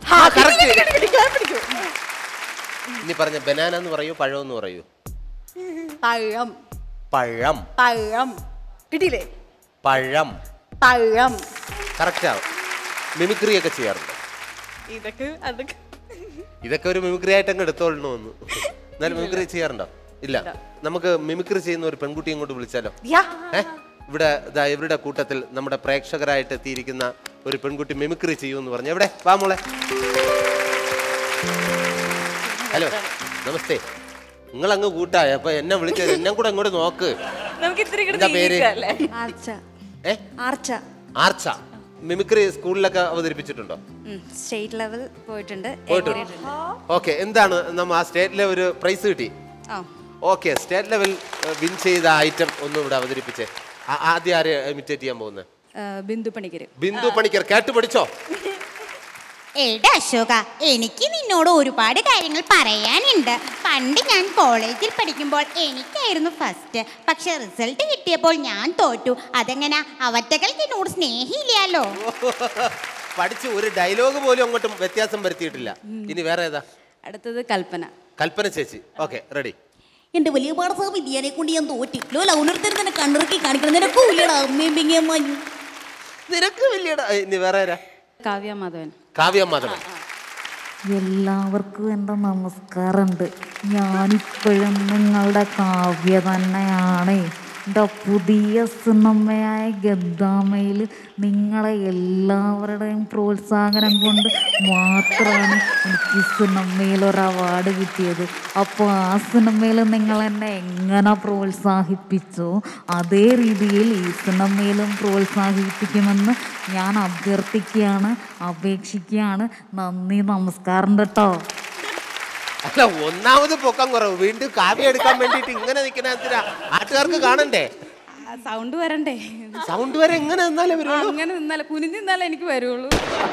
ഇനി പറഞ്ഞ ബനാന എന്ന് പറയൂ പഴം എന്ന് പറയൂ പഴം പഴം പഴം കിട്ടിയില്ലേ പഴം പഴം കറക്റ്റ് ആവും മിമിക്രി ഒക്കെ ചെയ്യാറുണ്ട് ഇതൊക്കെ അതൊക്കെ ഇതൊക്കെ ഒരു മിമിക്രി ആയിട്ട് അങ്ങ് എടുത്തോളണമെന്ന് എന്നാലും മിമിക്രി ചെയ്യാറുണ്ടോ ഇല്ല നമുക്ക് മിമിക്രി ചെയ്യുന്ന ഒരു പെൺകുട്ടി ഇങ്ങോട്ട് വിളിച്ചാലോ യാ ഏ ഇവിടെ ദാ ഇവരുടെ കൂട്ടത്തിൽ നമ്മുടെ പ്രേക്ഷകരായിട്ട് എത്തിയിരിക്കുന്ന ഒരു പെൺകുട്ടി മിമിക്രി ചെയ്യുമെന്ന് പറഞ്ഞു എവിടെ വാ മോളെ ഹലോ നമസ്തേ നിങ്ങൾ അങ്ങ് കൂട്ടായ അപ്പൊ എന്നെ വിളിച്ചത് എന്നെ കൂടെ അങ്ങോട്ട് നോക്ക് നമുക്ക് ഇത്തിരി എന്താ പേര്? അല്ലേ ആർച്ച ഏ ആർച്ച ആർച്ച മിമിക്രി സ്കൂളിലൊക്കെ അവതരിപ്പിച്ചിട്ടുണ്ടോ സ്റ്റേറ്റ് ലെവൽ പോയിട്ടുണ്ട് പോയിട്ടുണ്ട് ഓക്കെ എന്താണ് നമ്മ ആ സ്റ്റേറ്റിലെ ഒരു പ്രൈസ് കിട്ടി ആ ഓക്കെ സ്റ്റേറ്റ് ലെവൽ വിൻ ചെയ്ത ഐറ്റം ഒന്നും ഇവിടെ അവതരിപ്പിച്ചേ ആ- ആദ്യം ആരെ ഇമിറ്റേറ്റ് ചെയ്യാൻ പോകുന്നത് ബിന്ദു പണിക്കര് ബിന്ദു പണിക്കർ കേട്ട് പഠിച്ചോ എടാ അശോക എനിക്ക് നിന്നോട് ഒരുപാട് കാര്യങ്ങൾ പറയാനുണ്ട് പണ്ട് ഞാൻ കോളേജിൽ പഠിക്കുമ്പോൾ എനിക്കായിരുന്നു ഫസ്റ്റ് പക്ഷെ റിസൾട്ട് കിട്ടിയപ്പോൾ ഞാൻ തോറ്റു അതെങ്ങനെ അവറ്റകൾക്ക് എന്നോട് സ്നേഹിയില്ലല്ലോ പഠിച്ച് ഒരു ഡയലോഗ് പോലും അങ്ങോട്ടും വ്യത്യാസം വരുത്തിയിട്ടില്ല ഇനി വേറെ ഏതാ അടുത്തത് കൽപ്പന കൽപ്പന ചേച്ചി ഓക്കെ റെഡി എന്റെ വലിയ പാടസാ വിദ്യാനെ കൊണ്ട് ഞാൻ തോറ്റി ലോ ലൗനർത്തിന് തന്നെ കണ്ണിറക്കി കാണിക്കണം നിനക്കൂല്ലടാ അമ്മയും പിങ്ങയും മഞ്ഞു നിനക്ക് വലിയടാ ഇനി വേറെ ആരാ കാവ്യ മാധവൻ കാവ്യ മാധവൻ എല്ലാവർക്കും എൻ്റെ നമസ്കാരമുണ്ട് ഞാനിപ്പോഴും നിങ്ങളുടെ കാവ്യ തന്നെയാണ് എൻ്റെ പുതിയ സിനിമയായ ഗദ്ദാമയിൽ നിങ്ങളെ എല്ലാവരുടെയും പ്രോത്സാഹനം കൊണ്ട് മാത്രമാണ് എനിക്ക് സിനിമയിൽ ഒരു അവാർഡ് കിട്ടിയത് അപ്പോൾ ആ സിനിമയിൽ നിങ്ങൾ എന്നെ എങ്ങനെ പ്രോത്സാഹിപ്പിച്ചോ അതേ രീതിയിൽ ഈ സിനിമയിലും പ്രോത്സാഹിപ്പിക്കുമെന്ന് ഞാൻ അഭ്യർത്ഥിക്കുകയാണ് അപേക്ഷിക്കുകയാണ് നന്ദി നമസ്കാരം കേട്ടോ അല്ല ഒന്നാമത് പൊക്കം കുറവ് വീണ്ടും കാവ്യ എടുക്കാൻ വേണ്ടിട്ട് ഇങ്ങനെ നിൽക്കുന്ന എന്തിനാ നാട്ടുകാർക്ക് കാണണ്ടേ സൗണ്ട് വരണ്ടേ സൗണ്ട് വരെ എങ്ങനെ നിന്നാലേ വരുള്ളൂ അങ്ങനെ നിന്നാലേ കുനിഞ്ഞ് നിന്നാലേ എനിക്ക് വരുള്ളൂ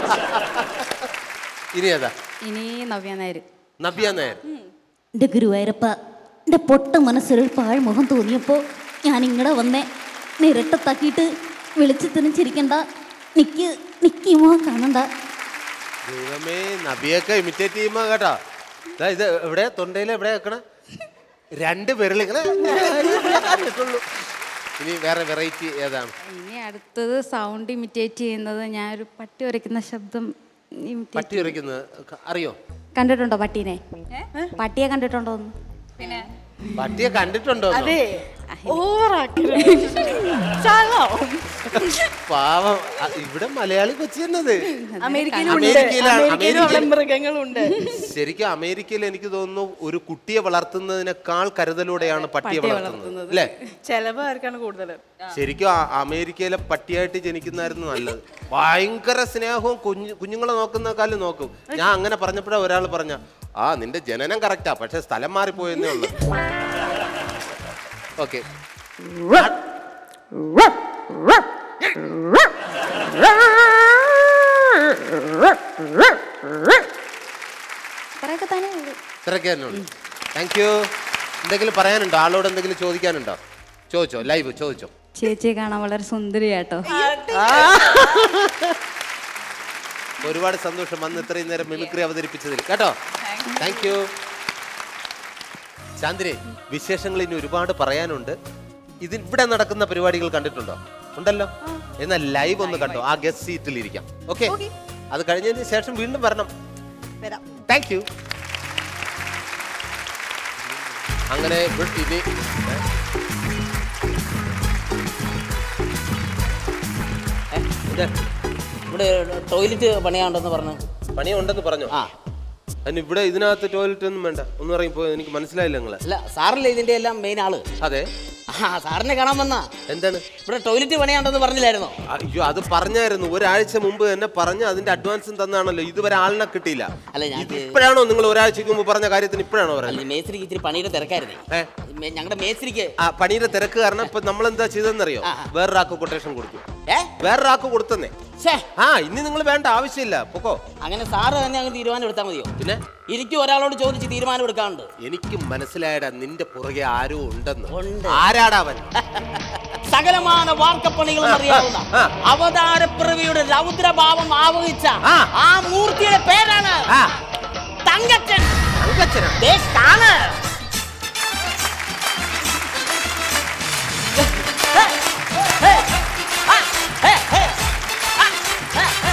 ഇനി ഏതാ ഇനി നവ്യ നായർ നവ്യ നായർ എന്റെ ഗുരുവായൂരപ്പ എന്റെ പൊട്ട മനസ്സിലൊരു പാഴ്മുഖം തോന്നിയപ്പോ ഞാൻ ഇങ്ങടെ വന്നേ നിരട്ടത്താക്കിയിട്ട് വെളിച്ചത്തിനും ചിരിക്കണ്ട നിക്ക് നിക്കുമോ കാണണ്ട ദൈവമേ നബിയൊക്കെ ഇമിറ്റേറ്റ് ചെയ്യുമ്പോ കേട്ടോ ദാ ഇത് എവിടെ തൊണ്ടയിൽ എവിടെ വെക്കണ രണ്ട് വിരൽ ഇങ്ങനെ ഇട്ടുള്ളൂ. ഇനി വേറെ വെറൈറ്റി ഏതാണ് ഇനി അടുത്തത് സൗണ്ട് ഇമിറ്റേറ്റ് ചെയ്യുന്നത് ഞാനൊരു പട്ടി ഉരയ്ക്കുന്ന ശബ്ദം imitate- പട്ടി ഉരയ്ക്കുന്നത് ക- അറിയോ കണ്ടിട്ടുണ്ടോ പട്ടീനെ പട്ടിയെ കണ്ടിട്ടുണ്ടോ എന്ന് പട്ടിയെ കണ്ടിട്ടുണ്ടോ എന്ന്? അതെ ഓവറാക്കരുത് പാവം അ- ഇവിടെ മലയാളി കൊച്ചി തന്നത് അമേരിക്കയിലും ഉണ്ട് അമേരിക്കയിലാണ് അമേരിക്കയിലും അവിടെ അമേരിക്കയിൽ മൃഗങ്ങളുണ്ട് ശരിക്കും അമേരിക്കയിൽ എനിക്ക് തോന്നുന്നു ഒരു കുട്ടിയെ വളർത്തുന്നതിനേക്കാൾ കരുതലോടെയാണ് പട്ടിയെ വളർത്തുന്നത് അല്ലേ ചെലവ് ആർക്കാണ് കൂടുതൽ ശരിക്കും ആ- അമേരിക്കയിലെ പട്ടിയായിട്ട് ജനിക്കുന്നതായിരുന്നു നല്ലത് ഭയങ്കര സ്നേഹവും കുഞ്ഞു കുഞ്ഞുങ്ങളെ നോക്കുന്നേക്കാളും നോക്കും ഞാൻ അങ്ങനെ പറഞ്ഞപ്പോഴാണ് ഒരാൾ പറഞ്ഞ ആ നിന്റെ ജനനം കറക്റ്റാ പക്ഷെ സ്ഥലം മാറിപ്പോയെന്നേ ഉള്ളു ഓക്കെ ഇത്രയൊക്കെ തന്നെ ഉള്ളൂ ഇത്രയൊക്കെ തന്നെ ഉള്ളു താങ്ക് യു എന്തെങ്കിലും പറയാനുണ്ടോ ആളോട് എന്തെങ്കിലും ചോദിക്കാനുണ്ടോ ചോദിച്ചോ ലൈവ് ചോദിച്ചോ ചേച്ചിയെ കാണാൻ വളരെ സുന്ദരിയാട്ടോ ഒരുപാട് സന്തോഷം വന്ന് ഇത്രയും നേരം മിമിക്രി അവതരിപ്പിച്ചതിൽ കേട്ടോ താങ്ക് യു ചാന്ദ്രി വിശേഷങ്ങൾ ഇനി ഒരുപാട് പറയാനുണ്ട് ഇതിൽ ഇവിടെ നടക്കുന്ന പരിപാടികൾ കണ്ടിട്ടുണ്ടോ ഉണ്ടല്ലോ എന്നാൽ ലൈവ് ഒന്ന് കണ്ടോ ആ ഗസ്റ്റ് സീറ്റിൽ ഇരിക്കാം ഓക്കെ അത് കഴിഞ്ഞതിന് ശേഷം വീണ്ടും വരണം വരാം താങ്ക് യു അങ്ങനെ ഇവ- ഇനി ഏ? ഇത് ഇവിടെ ടോയ്ലറ്റ് പണിയാണ്ടെന്ന് പറഞ്ഞു പണിയുണ്ടെന്ന് പറഞ്ഞു ആ അതിന് ഇവിടെ ഇതിനകത്ത് ടോയ്ലറ്റ് ഒന്നും വേണ്ട ഒന്നും ഇറങ്ങിപ്പോയി എനിക്ക് മനസ്സിലായില്ല നിങ്ങളെ അല്ല സാറല്ലേ ഇതിന്റെ എല്ലാം മെയിൻ ആള് അതെ ആ സാറിനെ കാണാൻ വന്നാ എന്താണ് ഇവിടെ ടോയ്ലറ്റ് പണിയാണ്ടെന്ന് പറഞ്ഞില്ലായിരുന്നോ അയ്യോ അത് പറഞ്ഞായിരുന്നു ഒരാഴ്ച മുമ്പ് തന്നെ പറഞ്ഞ് അതിന്റെ അഡ്വാൻസും തന്നാണല്ലോ ഇതുവരെ ആളിനെ കിട്ടിയില്ല അല്ല ഞാൻ ഇത് ഇപ്പോഴാണോ നിങ്ങൾ ഒരാഴ്ചക്ക് മുമ്പ് പറഞ്ഞ കാര്യത്തിന് ഇപ്പോഴാണോ അല്ല പറയുന്നത് മേസ്ത്രിക്ക് ഇച്ചിരി പണിയുടെ തിരക്കായിരുന്നേ ഏ? മേ- ഞങ്ങളുടെ മേസ്ത്രിക്ക് ആ പണിയുടെ തിരക്ക് കാരണം ഇപ്പൊ നമ്മൾ എന്താ ചെയ്തെന്നറിയോ വേറൊരാൾക്ക് കൊട്ടേഷൻ കൊടുത്തു ഏ വേറൊരാൾക്ക് കൊടുത്തന്നേ ഛേ ആ ഇനി നിങ്ങൾ വേണ്ട ആവശ്യമില്ല പൊക്കോ അങ്ങനെ സാറ് തന്നെ അങ്ങ് തീരുമാനം എടുത്താൽ മതിയോ പിന്നെ എനിക്കും ഒരാളോട് ചോദിച്ച് തീരുമാനം എടുക്കാനുണ്ട് എനിക്ക് മനസ്സിലായടാ നിന്റെ പുറകെ ആരോ ഉണ്ടെന്ന് ഉണ്ട്. ആരാടാ അവൻ സകലമാന വാർക്കപ്പണികളും അറിയാവുന്ന ആ. അവതാരപ്പിറവിയുടെ രൗദ്രഭാവം ആവഹിച്ച ആ. ആ മൂർത്തിയുടെ പേരാണ് ആ തങ്കച്ചൻ തങ്കച്ചനാ ദേ കാണ്. ഹേ, ഹേ, ആ, ഹേ, ഹേ, ആ, ഹേ, ഹേ.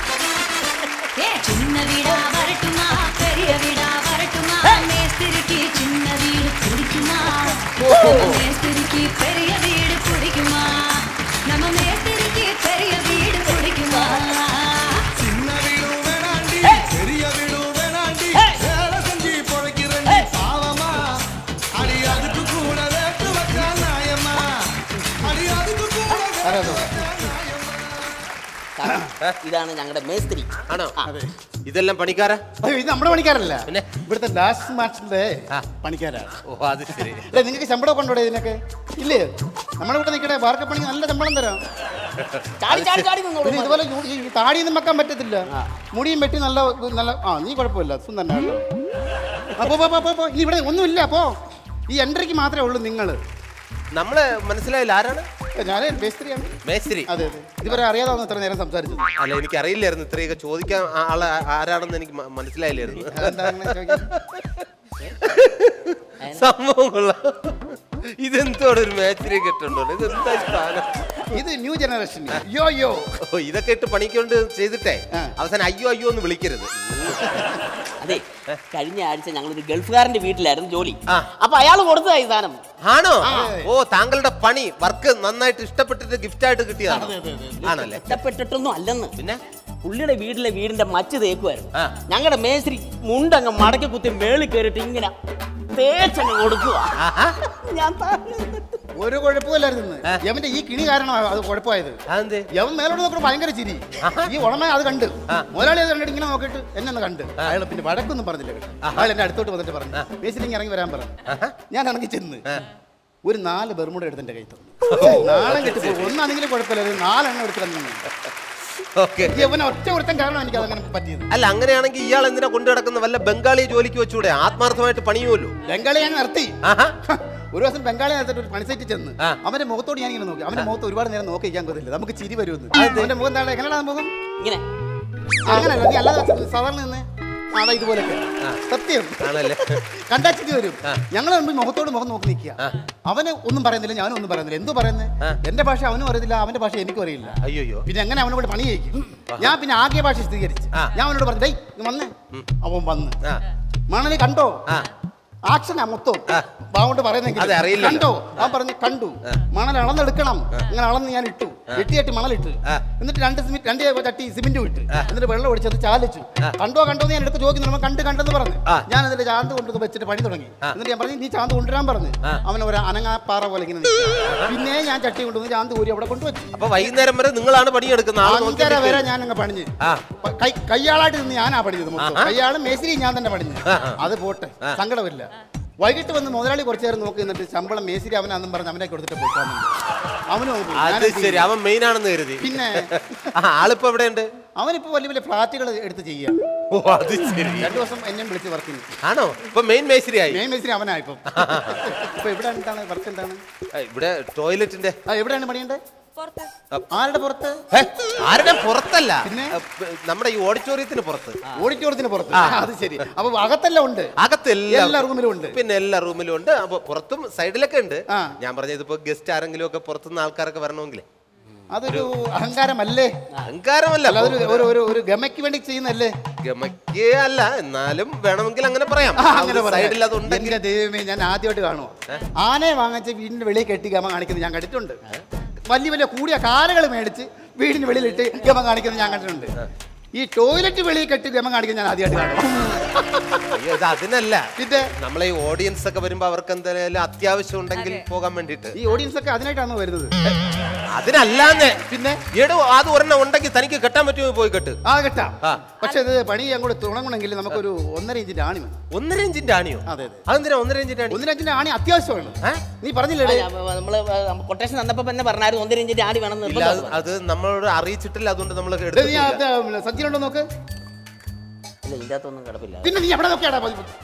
சின்ன வீடா வரட்டுமா பெரிய வீடா வரட்டுமா மேஸ்திரிக்கு சின்ன வீடு பிடிக்குமா மேஸ்திரிக்கு பெரிய வீடு பிடிக்குமா நம்ம மேஸ்திரிக்கு பெரிய வீடு பிடிக்குமா சின்ன வீடும் வேணாண்டி பெரிய வீடும் வேணாண்டி ஹே. வேலை செஞ்சு பொழைக்கிறேன் ஹே. பாவமா அடி அதுக்கு கூட வேட்டு வச்சா நியாயமா அடி அதுக்கு கூட வேட்டு வச்சா സാറേ, ഇതാണ് ഞങ്ങളുടെ മേസ്ത്രി ആണോ ആ. ഇതെല്ലാം പണിക്കാരാ അയ്യോ ഇത് നമ്മുടെ പണിക്കാരല്ല പിന്നെ? ഇവിടുത്തെ ലാസ്റ്റ് മാച്ചിന്റെ ആ. പണിക്കാരാണ് ഓ അത് ശരി അല്ലെ നിങ്ങൾക്ക് ശമ്പളം കൊണ്ടോടെ ഇതിനൊക്കെ ഇല്ലേ നമ്മുടെ ഇവിടെ നിൽക്കണേ വാർക്കപ്പണിക്ക് നല്ല ശമ്പളം തരാം ചാടി ചാടി ചാടി നിന്നോളൂ പിന്നെ ഇതുപോലെ യു- ഈ താടിയൊന്നും വെക്കാൻ പറ്റത്തില്ല മുടിയും വെട്ടി നല്ല നല്ല ആ നീ കുഴപ്പമില്ല സുന്ദരനാണല്ലോ അപ്പോ പോ, പോ, പോ, പോ. ഇനി ഇവിടെ ഒന്നുമില്ല അപ്പോ ഈ എൻട്രിക്ക് മാത്രമേ ഉള്ളൂ നിങ്ങൾ നമ്മളെ മനസ്സിലായില്ല ആരാണ് ഞാൻ മേസ്ത്രിയാണ് മേസ്ത്രി അതെ അതെ ഇതുവരെ അറിയാതാവുന്ന ഇത്ര നേരം സംസാരിച്ചത് അല്ല എനിക്ക് അറിയില്ലായിരുന്നു ഇത്രയൊക്കെ ചോദിക്കാൻ ആ- ആള് ആരാണെന്ന് എനിക്ക് മ- മനസ്സിലായില്ലായിരുന്നു അതെന്താ അങ്ങനെ ചോദിക്കാൻ? സംഭവം കൊള്ളാം ഇതെന്തോടെ ഒരു മേസ്ത്രി കെട്ടുണ്ടോ ഇതെന്താ ഈ സാധനം ഇത് ന്യൂ ജനറേഷൻ യോ യോ ഓ ഇതൊക്കെ ഇട്ട് പണിക്കൊണ്ട് ചെയ്തിട്ടേ ആ. അവസാനം അയ്യോ അയ്യോ എന്ന് വിളിക്കരുത് അതെ കഴിഞ്ഞ ആഴ്ച ഞങ്ങൾ ഒരു ഗൾഫുകാരന്റെ വീട്ടിലായിരുന്നു ജോലി ആ. അപ്പൊ അയാൾ കൊടുത്തതായി സാധനം ആണോ ഓ താങ്കളുടെ പണി വർക്ക് നന്നായിട്ട് ഇഷ്ടപ്പെട്ടിട്ട് ഗിഫ്റ്റ് ആയിട്ട് കിട്ടിയതാണോ ആണല്ലേ ഇഷ്ടപ്പെട്ടിട്ടൊന്നും അല്ലെന്ന് പിന്നെ പുള്ളിയുടെ വീട്ടിലെ വീടിന്റെ മച്ച് തേക്കുമായിരുന്നു ആ. ഞങ്ങളുടെ മേസ്ത്രി മുണ്ടങ്ങ് മടക്കി കുത്തി മേളിൽ കയറിയിട്ട് ഇങ്ങനെ തേച്ചങ്ങ് കൊടുക്കുക ആഹാ. ഞാൻ താഴെ ഒരു കുഴപ്പമില്ലായിരുന്നു യവന്റെ ഈ കിണി കാരണമാണ് അത് കുഴപ്പമായത് അതെന്തേ യവൻ മേലോട്ട് നോക്കുമ്പോൾ ഭയങ്കര ചിരി ഈ ഉടമ അത് കണ്ട് മുതലാളി അത് കണ്ടിട്ട് ഇങ്ങനെ നോക്കിയിട്ട് എന്നെ ഒന്ന് കണ്ട് അയാൾ പിന്നെ വഴക്കൊന്നും പറഞ്ഞില്ല കേട്ടോ. അയാൾ എന്നെ അടുത്തോട്ട് വന്നിട്ട് പറഞ്ഞു മേസിലിങ് ഇറങ്ങി വരാൻ പറഞ്ഞു ഞാൻ ഇറങ്ങി ചെന്ന് ഒരു നാല് ബെർമുട എടുത്ത് എന്റെ കൈ തന്നു നാളെ കിട്ടി ഒന്നാണെങ്കിലും കുഴപ്പമില്ല ഒരു നാലെണ്ണം എടുത്ത് തന്നെ ഓക്കെ യവൻ ഒറ്റ ഒരുത്തൻ കാരണം എനിക്ക് അതങ്ങനെ പറ്റിയത് അല്ല അങ്ങനെയാണെങ്കിൽ ഇയാൾ എന്തിനാ കൊണ്ടു കിടക്കുന്ന വല്ല ബംഗാളി ജോലിക്ക് വെച്ചൂടെ ആത്മാർത്ഥമായിട്ട് പണിയുമല്ലോ ബംഗാളി ഞാൻ നിർത്തി ആഹാ. ഒരു ദിവസം ബംഗാളി നേരത്തെ ഒരു പണിസൈറ്റ് ചെന്ന് ആ. അവന്റെ മുഖത്തോട് ഞാൻ ഇങ്ങനെ നോക്കി അവന്റെ മുഖത്ത് ഒരുപാട് നേരം നോക്കി നിൽക്കാൻ പറ്റില്ല നമുക്ക് ചിരി വരുമെന്ന് അവന്റെ മുഖം എന്താണ് എങ്ങനെയാണ് മുഖം ഇങ്ങനെ അങ്ങനല്ല നീ അല്ലാതെ സാധാരണ നിന്ന് അതാ ഇതുപോലൊക്കെ സത്യം ആണല്ലേ കണ്ടാ ചിരി വരും ഞങ്ങൾ മുമ്പ് മുഖത്തോട് മുഖം നോക്കി നിൽക്കുക അവന് ഒന്നും പറയുന്നില്ല ഞാനും ഒന്നും പറയുന്നില്ല എന്തോ പറയുന്നത് എന്റെ ഭാഷ അവനും അറിയത്തില്ല അവന്റെ ഭാഷ എനിക്കും അറിയില്ല അയ്യോ പിന്നെ എങ്ങനെ അവനോട് പണി ചെയ്യിക്കും ഞാൻ പിന്നെ ആകെ ഭാഷ സ്ഥിരീകരിച്ചു ആ. ഞാൻ അവനോട് പറഞ്ഞു "ഡേയ്, നീ വന്നേ അവൻ വന്ന് ആ. മണല് കണ്ടോ ആ. ആക്ഷനാ മൊത്തം ബാവുകൊണ്ട് പറയുന്നെങ്കിൽ അതെ, അറിയില്ലല്ലോ. കണ്ടോ അവൻ പറഞ്ഞു കണ്ടു മണൽ അളന്നെടുക്കണം ഇങ്ങനെ അളന്ന് ഞാൻ ഇട്ടു എട്ടി എട്ടി മണലിട്ട് ആ. എന്നിട്ട് രണ്ട് സിമി- രണ്ട് ചട്ടി സിമെന്റ് ഇട്ട് എന്നിട്ട് വെള്ളം ഒഴിച്ചത് ചാലിച്ചു കണ്ടോ കണ്ടോ എന്ന് ഞാൻ എടുത്ത് ചോദിക്കുന്നു കണ്ട് കണ്ടെന്ന് പറഞ്ഞു ആ. ഞാൻ അതിന്റെ ചാന്ത് കൊണ്ടുവന്ന് വെച്ചിട്ട് പണി തുടങ്ങി എന്നിട്ട് ഞാൻ പറഞ്ഞു നീ ചാന്ത് കൊണ്ടുവരാൻ പറഞ്ഞു അവൻ ഒരു അനങ്ങാപ്പാറ പോലെ ഇങ്ങനെ നിൽക്കുക. പിന്നെ ഞാൻ ചട്ടി കൊണ്ടുവന്ന് ചാന്ത് ഊരി അവിടെ കൊണ്ടുവച്ചു അപ്പൊ വൈകുന്നേരം വരെ നിങ്ങളാണ് പണിയെടുക്കുന്ന ആള് നോക്കി അഞ്ചര വരെ നിൽക്കുകയാണ്. ഞാൻ അങ്ങ് പണിഞ്ഞ് ആ. പ- കൈ കയ്യാളായിട്ട് നിന്ന് ഞാനാ പണിഞ്ഞത് മൊത്തം കയ്യാളും മേശിരി ഞാൻ തന്നെ പണിഞ്ഞ് ആ. അത് പോട്ടെ സങ്കടമില്ല വൈകിട്ട് വന്ന് മുതലാളി കുറച്ചു നേരം നോക്കി നിന്നിട്ട് ശമ്പളം മേശിരി അവനാന്നും പറഞ്ഞ് അവനെ കൊടുത്തിട്ട് പോയിട്ടാണ് അവനും അങ്ങ് പോയി. അത് ഞാനെന്ത് ശരി ചെയ്യും? അവൻ മെയിൻ ആണെന്ന് കരുതി പിന്നെ ആ, ആളിപ്പോ എവിടെയുണ്ട് അവനിപ്പോ വലിയ വലിയ ഫ്ലാറ്റുകൾ എടുത്ത് ചെയ്യാം ഓ അത് ശരി രണ്ടു ദിവസം എന്നെ വിളിച്ച് വർക്കിന് ആണോ ഇപ്പൊ മെയിൻ മേശരിയായി മെയിൻ മേശിരി അവനാ ഇപ്പം ഇപ്പൊ എവിടെ എന്താണ് വർക്ക് എന്താണ് ഇവിടെ ടോയ്ലറ്റിന്റെ ആ എവിടെയാണ് പണിയുണ്ട് ആരുടെ പുറത്ത് ഹേ, ആരുടെ പുറത്തല്ല പിന്നെ? അ, പ്, നമ്മുടെ ഈ ഓഡിറ്റോറിയത്തിന് പുറത്ത് ഓഡിറ്റോറിയത്തിന് പുറത്ത് ആ, അത് ശരി അപ്പൊ അകത്തെല്ലാം ഉണ്ട് അകത്ത് എല്ലാ എല്ലാ റൂമിലും ഉണ്ട് പിന്നെ എല്ലാ റൂമിലും ഉണ്ട് അപ്പൊ പുറത്തും സൈഡിലൊക്കെ ഉണ്ട് ആ. ഞാൻ പറഞ്ഞത് ഇപ്പൊ ഗസ്റ്റ് ആരെങ്കിലും ഒക്കെ പുറത്തുനിന്ന് ആൾക്കാരൊക്കെ വരണമെങ്കിലേ അതൊരു അഹങ്കാരമല്ലേ അഹങ്കാരമല്ല അല്ല അതൊരു ഒരു ഒരു ഒരു ഗമയ്ക്ക് വേണ്ടി ചെയ്യുന്നല്ലേ ഗമയ്ക്ക് അല്ല എന്നാലും വേണമെങ്കിൽ അങ്ങനെ പറയാം ആ, അങ്ങനെ പറയാം. സൈഡിൽ അതുണ്ടെങ്കിൽ എന്റെ ദൈവമേ ഞാൻ ആദ്യമായിട്ട് കാണുമോ ആനയെ വാങ്ങിച്ച് വീടിന്റെ വെളിയിൽ കെട്ടി ഗമ കാണിക്കുന്നത് ഞാൻ കണ്ടിട്ടുണ്ട് വലിയ വലിയ കൂടിയ കാലുകൾ മേടിച്ച് വീടിന് വെളിയിലിട്ട് ഗമ കാണിക്കുന്നത് ഞാൻ കണ്ടിട്ടുണ്ട് ഈ ടോയ്ലറ്റ് വെളിയിൽ കെട്ടി ഗമം കാണിക്കാൻ ഞാൻ ആദ്യമായിട്ട് കാണും അയ്യോ ഇത് അതിനല്ല പിന്നെ നമ്മളെ ഈ ഓഡിയൻസ് ഒക്കെ വരുമ്പോ അവർക്ക് എന്തെങ്കിലും അത്യാവശ്യം ഉണ്ടെങ്കിൽ പോകാൻ വേണ്ടിട്ട് ഈ ഓഡിയൻസ് ഒക്കെ അതിനായിട്ടാണ് വരുന്നത് അതിനല്ലാന്ന് പിന്നെ എടോ അത് ഒരെണ്ണം ഉണ്ടെങ്കിൽ തനിക്ക് കെട്ടാൻ പറ്റുമോ പോയി കെട്ട് ആ കെട്ടാം ആ. പക്ഷെ ഇത് പണി അങ്ങോട്ട് തുടങ്ങണമെങ്കിൽ നമുക്കൊരു ഒന്നര ഇഞ്ചിന്റെ ആണി വേണം ഒന്നര ഇഞ്ചിന്റെ ആണിയോ അതെ അതെ അതെന്തിനാ ഒന്നര ഇഞ്ചിന്റെ ആണി ഒന്നര ഇഞ്ചിന്റെ ആണി അത്യാവശ്യമാണ് നീ പറഞ്ഞില്ലേ നമ്മള് കൊട്ടേഷൻ തന്നപ്പോ തന്നെ പറഞ്ഞായിരുന്നു ഒന്നര ഇഞ്ചിന്റെ ആടി വേണം ഇല്ല അത് അത് നമ്മളോട് അറിയിച്ചിട്ടില്ല അതുകൊണ്ട് നമ്മൾ നീ എടുത്തിട്ടില്ല സജ്ജനുണ്ടോ നോക്ക് ഇതിന്റെ അകത്തൊന്നും കിടപ്പില്ല പിന്നെ നീ എവിടെ നോക്കിയാടാ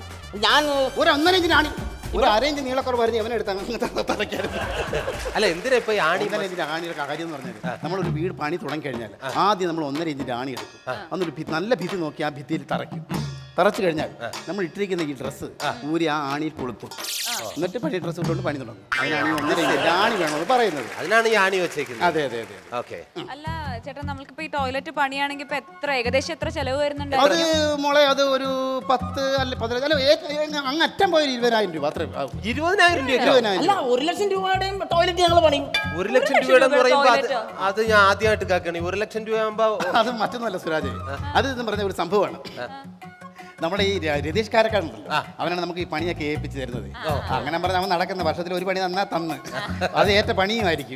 ഞാൻ ഒരു ഒന്നര ഇഞ്ചിന് ആണി ഒരു അരയിഞ്ച് നീളക്കുറവായിരുന്നു അവനെ എടുത്താണ് തറയ്ക്കായിരുന്നു അല്ല എന്തിനാ ഇപ്പൊ ഈ ആണി ഒന്നര ഇഞ്ചിന്റെ ആണിയുടെ കാര്യം എന്ന് പറഞ്ഞാൽ നമ്മളൊരു വീട് പണി തുടങ്ങി കഴിഞ്ഞാൽ ആദ്യം നമ്മൾ ഒന്നര ഇഞ്ചിന്റെ ആണി എടുക്കും അന്നൊരു ഭി- നല്ല ഭിത്തി നോക്കി ആ ഭിത്തിയിൽ തറയ്ക്കും തറച്ചു കഴിഞ്ഞാൽ നമ്മൾ ഇട്ടിരിക്കുന്ന ഈ ഡ്രസ്സ് ഊരി ആ ആണിയിൽ കൊളുത്തും എന്നിട്ട് പഴയ ഡ്രസ്സ് ഇട്ടുകൊണ്ട് പണി തുടങ്ങും അതിനാണ് ഈ ഒന്നര ഇഞ്ചിന്റെ ആണി വേണമെന്ന് പറയുന്നത് അതിനാണ് ഈ ആണി വെച്ചേക്കുന്നത് അതെ അതെ അതെ ഓക്കെ അല്ല ചേട്ടാ നമ്മൾക്കിപ്പോ ഈ ടോയ്ലറ്റ് പണിയാണെങ്കിൽ ഇപ്പൊ എത്ര ഏകദേശം എത്ര ചെലവ് വരുന്നുണ്ട് അത് മോളെ അത് ഒരു പത്ത് അല്ല പതിനഞ്ച് അല്ല ഏ- അങ്ങ് അറ്റം പോയ ഒരു ഇരുപതിനായിരം രൂപ അത്രയും ആവും. ഇരുപതിനായിരം രൂപ ഇരുപതിനായിരം അല്ല ഒരു ലക്ഷം രൂപയുടെയും ടോയ്ലറ്റ് ഞങ്ങൾ പണിയും ഒരു ലക്ഷം രൂപയുടെ എന്ന് പറയുമ്പോ അത് അത് ഞാൻ ആദ്യമായിട്ട് കേൾക്കണേ ഒരു ലക്ഷം രൂപ ആകുമ്പോ അത് മറ്റൊന്നുമല്ല സുരാജ് അത് എന്ന് പറഞ്ഞ ഒരു സംഭവമാണ് നമ്മുടെ ഈ ര- രതീഷ് കാരക്കാരുണ്ടല്ലോ അവനാണ് നമുക്ക് ഈ പണിയൊക്കെ ഏൽപ്പിച്ച് തരുന്നത് അങ്ങനെ പറഞ്ഞ അവൻ നടക്കുന്ന വർഷത്തിൽ ഒരു പണി തന്നാ തന്ന് അത് ഏറ്റ പണിയുമായിരിക്കും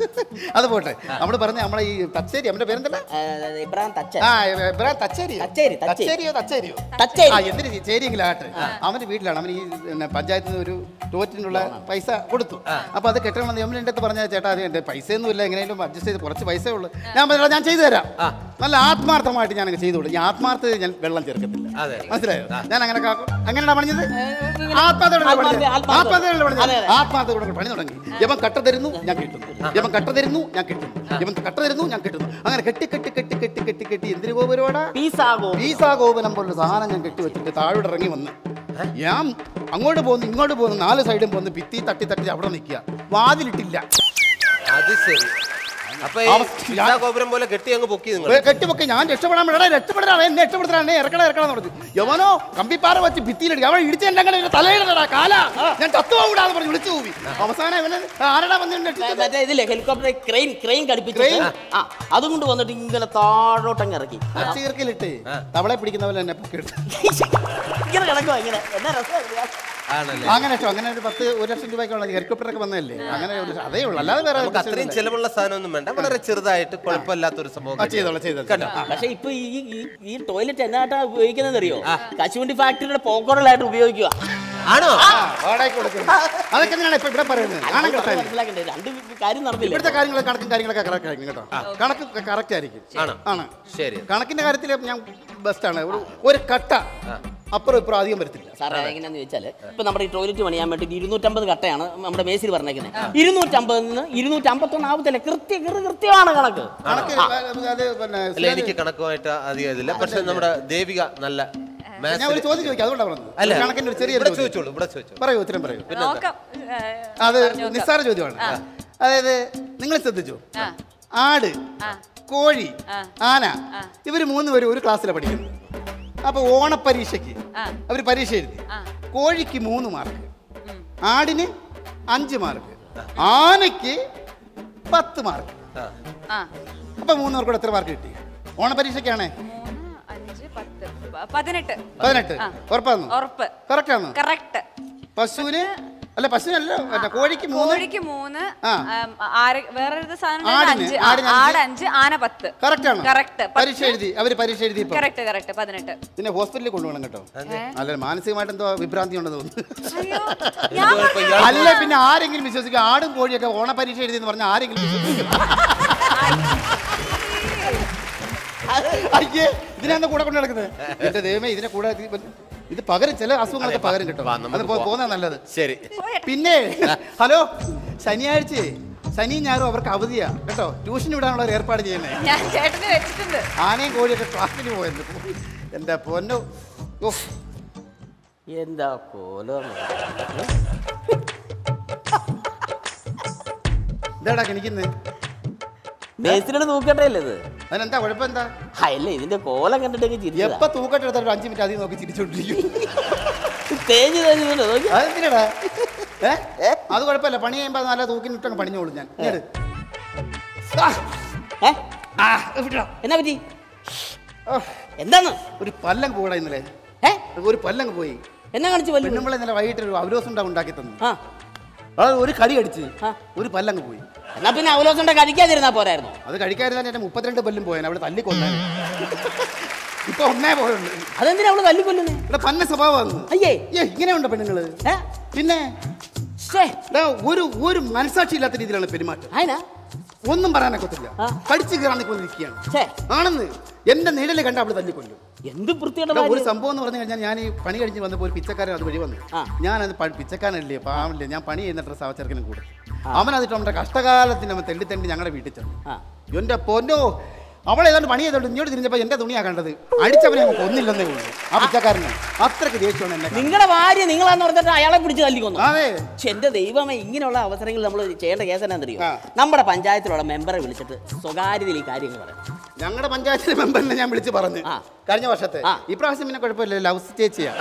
അത് പോട്ടെ നമ്മൾ പറഞ്ഞ നമ്മളെ ഈ തച്ചേരി അവന്റെ പേരെന്തല്ല ഇബ്രാഹിം തച്ച ആ ഇബ്രാഹിം തച്ചേരി തച്ചേരി, തച്ചേരി. തച്ചേരിയോ തച്ചേരിയോ തച്ചേരി. ആ എന്തിന് ചേരിയെങ്കിലും ആട്ടെ അവന്റെ വീട്ടിലാണ് അവൻ ഈ പിന്നെ പഞ്ചായത്തിൽ നിന്ന് ഒരു ടോയ്ലറ്റിനുള്ള പൈസ കൊടുത്തു അപ്പൊ അത് കെട്ടണമെന്ന് എം എൻ്റെ അടുത്ത് പറഞ്ഞ ചേട്ടാ അത് എന്റെ പൈസ ഒന്നുമില്ല എങ്ങനെയും അഡ്ജസ്റ്റ് ചെയ്ത് കുറച്ച് പൈസ ഉള്ളൂ ഞാൻ പറഞ്ഞാ ഞാൻ ചെയ്തു തരാം നല്ല ആത്മാർത്ഥമായിട്ട് ഞാൻ ചെയ്തോളൂ ഈ ആത്മാർത്ഥത ഞാൻ വെള്ളം ചേർക്കത്തില്ല അതെ. മനസ്സിലായോ ഞാൻ അങ്ങനെ കാക്കും അങ്ങനെയാണ് പണിഞ്ഞത് ആത്മാർത്ഥയോടെ പണിഞ്ഞത് ആത്മാർത്ഥ- ആത്മാർത്ഥയോടെ പണിഞ്ഞത് അതെ, അതെ. ആത്മാർത്ഥയോടെ പണി തുടങ്ങി യവൻ കട്ട തരുന്നു ഞാൻ കിട്ടുന്നു യവൻ കട്ട തരുന്നു ഞാൻ കിട്ടുന്നു യവൻ കട്ട തരുന്നു ഞാൻ കിട്ടുന്നു അങ്ങനെ കെട്ടി കെട്ടി കെട്ടി കെട്ടി കെട്ടി കെട്ടി എന്തിനു ഗോപുരവാടാ പീസാകോ പീസാ ഗോപുരം പോലുള്ള സാധനം ഞാൻ കെട്ടി വെച്ചിട്ട് താഴോട്ട് ഇറങ്ങി വന്ന് ഞാൻ അങ്ങോട്ട് പോകുന്നു ഇങ്ങോട്ട് പോകുന്നു നാല് സൈഡും പോകുന്നു ഭിത്തി തട്ടി തട്ടി അവിടെ നിൽക്കുക വാതിലിട്ടില്ല അത് ശരി അപ്പൊ ഈ അവ- പിസ്സ ഗോപുരം പോലെ കെട്ടി അങ്ങ് പൊക്കി നിങ്ങൾ ഏ, കെട്ടിപ്പൊക്കെ ഞാൻ രക്ഷപ്പെടാൻ വേണ്ട രക്ഷപ്പെടാൻ എന്നെ രക്ഷപ്പെടുത്താൻ ഇറക്കണം ഇറക്കണം എന്ന് പറഞ്ഞു യവനോ കമ്പിപ്പാറ വെച്ച് ഭിത്തിയിലിടുക അവൻ ഇടിച്ചെല്ലാം തലയിടടാ കാല ഞാൻ ചത്തുപോകൂടാന്ന് പറഞ്ഞു വിളിച്ചു പോയി അവസാനം ഇവന് ആരടാ വന്ന് എന്നെ രക്ഷിച്ചത്? മറ്റേ ഇതില്ലേ ഹെലികോപ്റ്റർ ക്രെയിൻ ക്രെയിൻ ഘടിപ്പിച്ചിട്ട് ആ അതുകൊണ്ട് വന്നിട്ട് ഇങ്ങനെ താഴോട്ടങ്ങ് ഇറക്കി ചീർക്കിലിട്ട് തവളെ പിടിക്കുന്ന പോലെ എന്നെ പൊക്കിയെടുത്തു ഇങ്ങനെ കിടക്കുവാ ഇങ്ങനെ എന്നാ രസം ആണല്ലേ അങ്ങനെ കേട്ടോ അങ്ങനെ ഒരു പത്ത് ഒരു ലക്ഷം രൂപയ്ക്കുള്ള ഹെലികോപ്റ്റർ ഒക്കെ വന്നതല്ലേ അങ്ങനെ ഒരു അതേ ഉള്ളൂ അല്ലാതെ വേറെ നമുക്ക് അത്രയും ചെലവുള്ള സാധനമൊന്നും വേണ്ട വളരെ ചെറുതായിട്ട് കുഴപ്പമില്ലാത്തൊരു സംഭവം ആ, ചെയ്തോളാം, ചെയ്തോളാം. കണ്ടോ പക്ഷെ ഇപ്പൊ ഈ ഈ- ഈ ടോയ്ലറ്റ് എന്നാട്ടാ ഉപയോഗിക്കുന്നത് അറിയോ കശുവണ്ടി ഫാക്ടറിയുടെ പോക്കോടലായിട്ട് ഉപയോഗിക്കുക ആണോ വാടകയ്ക്ക് കൊടുക്കുന്നു അതൊക്കെ തന്നെയാണ് ഇപ്പൊ ഇവിടെ പറയുന്നത് നാണം കെട്ടാൻ മനസ്സിലാക്കണ്ടേ രണ്ട് കാര്യം നടന്നില്ല ഇവിടുത്തെ കാര്യങ്ങൾ കണക്കും കാര്യങ്ങളൊക്കെ കറക്റ്റ് ആയിരിക്കും കേട്ടോ കണക്ക് കറക്റ്റ് ആയിരിക്കും ആണോ ആണ് ശരി കണക്കിന്റെ കാര്യത്തിൽ ഞാൻ ബെസ്റ്റാണ് ഒരു ഒരു കട്ട അപ്പുറം ഇപ്പുറം അധികം വരത്തില്ല സാറേ എങ്ങനെയാന്ന് ചോദിച്ചാൽ ഇപ്പൊ നമ്മുടെ ഈ ടോയ്ലറ്റ് പണിയാൻ വേണ്ടി ഇരുന്നൂറ്റമ്പത് കട്ടയാണ് നമ്മുടെ മേസിൽ പറഞ്ഞേക്കുന്നത് ഇരുന്നൂറ്റമ്പതിൽ നിന്ന് ഇരുന്നൂറ്റമ്പത്തൊന്ന് ആവത്തില്ല കൃത്യ കൃ- കൃത്യമാണ് കണക്ക് കണക്ക് അത് പിന്നെ അല്ല എനിക്ക് കണക്കുമായിട്ട് അധികം ഇതില്ല പക്ഷെ നമ്മുടെ ദേവിക നല്ല maths ഞാൻ ഒരു ല്- ചോദ്യം ചോദിക്കാം അതുകൊണ്ടാണ് പറഞ്ഞത് അല്ല കണക്കിന്റെ ഒരു ചെറിയ ഇവിടെ ചോദ്യം. ചോദിച്ചോളൂ ഇവിടെ ചോദിച്ചോളൂ പറയൂ ഉത്തരം പറയൂ നോക്കാം ഏ, അത് പറഞ്ഞു നോക്കാം. നിസ്സാര ചോദ്യമാണ് അതായത് നിങ്ങൾ ശ്രദ്ധിച്ചു ആട് കോഴി ആന ഇവര് മൂന്ന് പേരും ഒരു ക്ലാസ്സിലാണ് പഠിക്കുന്നത് അപ്പൊ ഓണപ്പരീക്ഷയ്ക്ക് അവര് പരീക്ഷ എഴുതി കോഴിക്ക് മൂന്ന് മാർക്ക് ആടിന് അഞ്ച് മാർക്ക് ആനയ്ക്ക് പത്ത് മാർക്ക് ആ അപ്പൊ മൂന്ന് പേർക്കൂടെ എത്ര മാർക്ക് കിട്ടി ഓണപരീക്ഷയ്ക്കാണേ മൂന്ന് അഞ്ച് പത്ത് പ- പതിനെട്ട് പതിനെട്ട് ആ. ഉറപ്പാന്നു ഉറപ്പ് കറക്റ്റ് ആണോ കറക്റ്റ് പശുവിന് അല്ല പശുവിനല്ല മറ്റേ കോഴിക്ക് മൂന്ന് കോഴിക്ക് മൂന്ന് ആ. ആം, ആര- വേറൊരു സാധനം ആടിന്, അഞ്ച് ആടിന് ആ, അഞ്ച്. ആട് അഞ്ച് ആന പത്ത് കറക്റ്റ് ആണോ കറക്റ്റ് പരീക്ഷ എഴുതി അവര് പരീക്ഷ എഴുതി ഇപ്പൊ കറക്റ്റ് കറക്റ്റ് പതിനെട്ട് പിന്നെ ഹോസ്പിറ്റലിൽ കൊണ്ടുപോകണം കേട്ടോ അല്ല മാനസികമായിട്ട് എന്തോ വിഭ്രാന്തി ഉണ്ടെന്ന് തോന്നുന്നു അയ്യോ ഞാൻ അല്ല പിന്നെ ആരെങ്കിലും വിശ്വസിക്കും ആടും കോഴിയൊക്കെ ഓണ പരീക്ഷ എഴുതി എന്ന് പറഞ്ഞാൽ ആരെങ്കിലും വിശ്വസിക്കും അയ്യേ ഇതിനാണ് കൂടെ കൊണ്ട് നടക്കുന്നത് എന്റെ ദൈവമേ ഇതിനെ കൂടെ ഇത് ഇത് പകരം ചില അസുഖങ്ങളൊക്കെ പകരം കിട്ടും വാ, നമുക്ക് അത് പോ- പോവാം. പോകുന്നതാ നല്ലത് ശരി പിന്നെ ഹലോ ശനിയാഴ്ച ശനി ഞായറും അവർക്ക് അവധിയാ കേട്ടോ ട്യൂഷൻ വിടാനുള്ള ഒരു ഏർപ്പാട് ചെയ്യുന്നേ ഞാൻ ചേട്ടന് വെച്ചിട്ടുണ്ട് ആനയും കോഴിയൊക്കെ ക്ലാസ്സിന് പോയത് എന്റെ പൊന്നു ഓഹ് എന്താ കോലം ഇതാടാ കിണിക്കുന്നത് മേസിനോട് തൂക്കട്ടെ അല്ലേ ഇത് അതിനെന്താ കുഴപ്പം എന്താ അല്ല ഇതിന്റെ കോലം കണ്ടിട്ട് ചിരിച്ചതാ എപ്പ തൂക്കട്ടെ എടുത്തിട്ട് അഞ്ച് മിനിറ്റ് അധികം നോക്കി ചിരിച്ചോണ്ടിരിക്കും തേഞ്ഞ് തേഞ്ഞ് നോക്കി അതെന്തിനാടാ ഏ അത് കുഴപ്പമില്ല പണി ചെയ്യുമ്പോ നല്ല തൂക്കിനിട്ടങ്ങ് പണിഞ്ഞോളൂ ഞാൻ ഇങ്ങട്. ആ, ഏ ആ, വിട്ടോ. എന്നാ പറ്റി എന്താണ് ഒരു പല്ലങ്ങ് പോടാ ഇന്നലെ ഏ ഒരു പല്ലങ്ങ് പോയി എന്നാ കാണിച്ചു വല്ലു പെണ്ണുമ്പളെ ഇന്നലെ വൈകിട്ട് ഒരു അവരോസുണ്ട ഉണ്ടാക്കി തന്നു ആ അത് ഒരു കടി അടിച്ച് ആ. ഒരു പല്ലങ്ങ് പോയി എന്നാ പിന്നെ അവലോസണ്ട കഴിക്കാതിരുന്നാ പോരായിരുന്നു അത് കഴിക്കാതിരുന്നാൽ എന്റെ മുപ്പത്തിരണ്ട് പല്ലും പോയാൽ അവിടെ തല്ലിക്കൊന്നാൻ ഇപ്പൊ ഒന്നേ പോയുള്ളൂ അതെന്തിനാ അവള് തല്ലിക്കൊല്ലുന്നേ ഇവിടെ പന്ന സ്വഭാവമാണ് അയ്യേ ഏ ഇങ്ങനെ ഉണ്ടോ പെണ്ണുങ്ങള് ഏ? പിന്നെ ശ്ശേ, ദാ ഒരു ഒരു മനസാക്ഷി ഇല്ലാത്ത രീതിയിലാണ് പെരുമാറ്റം അയനാ ഒന്നും പറയാനൊക്കത്തില്ല ആ. കടിച്ചു കയറാന്നിക്കൊണ്ടിരിക്കുകയാണ് ഛേ, ആണെന്ന് എന്റെ നിഴല് കണ്ട അവള് തല്ലിക്കൊല്ലും എന്ത് വൃത്തിയുടെ എടാ, ഒരു ഭാര്യ. സംഭവം എന്ന് പറഞ്ഞു കഴിഞ്ഞാൽ ഞാൻ ഈ പണി കഴിഞ്ഞ് വന്നപ്പോൾ ഒരു പിച്ചക്കാരൻ അത് വഴി വന്നു ആ. ഞാനത് പ- പിച്ചക്കാരനല്ലേ പാവല്ലേ ഞാൻ പണി ചെയ്യുന്ന ഡ്രസ്സ് ആ ചെറുക്കനും കൂടെ അവൻ അതിട്ട് നമ്മുടെ കഷ്ടകാലത്തിന് അവൻ തെണ്ടി തെണ്ടി ഞങ്ങളുടെ വീട്ടിൽ ചെന്നു ആ. എന്റെ പൊന്നോ അവളെ ഏതാണ്ട് പണി ചെയ്തോണ്ട് ഇങ്ങോട്ട് തിരിഞ്ഞപ്പോൾ എന്റെ തുണിയാ കണ്ടത് അടിച്ചവനെ അവൻ കൊന്നില്ലെന്നേ ഉള്ളൂ ആ പിച്ചക്കാരന് അത്രയ്ക്ക് ദേഷ്യമാണ് എന്നെ കാണാൻ. നിങ്ങളുടെ ഭാര്യ നിങ്ങളാന്ന് പറഞ്ഞിട്ട് അയാളെ പിടിച്ച് തല്ലിക്കൊന്നു അതെ പക്ഷെ എന്റെ ദൈവമേ ഇങ്ങനെയുള്ള അവസരങ്ങളിൽ നമ്മൾ ചെയ്യേണ്ട കേസ് എന്നാന്നറിയോ ആ. നമ്മുടെ പഞ്ചായത്തിലുള്ള മെമ്പറെ വിളിച്ചിട്ട് സ്വകാര്യതയിൽ ഈ കാര്യങ്ങൾ പറയാം ഞങ്ങളുടെ പഞ്ചായത്തിലെ മെമ്പറിനെ ഞാൻ വിളിച്ച് പറഞ്ഞു ആ. കഴിഞ്ഞ വർഷത്തെ ആ. ഇപ്രാവശ്യം പിന്നെ കുഴപ്പമില്ല ലവ് ചേച്ചിയാ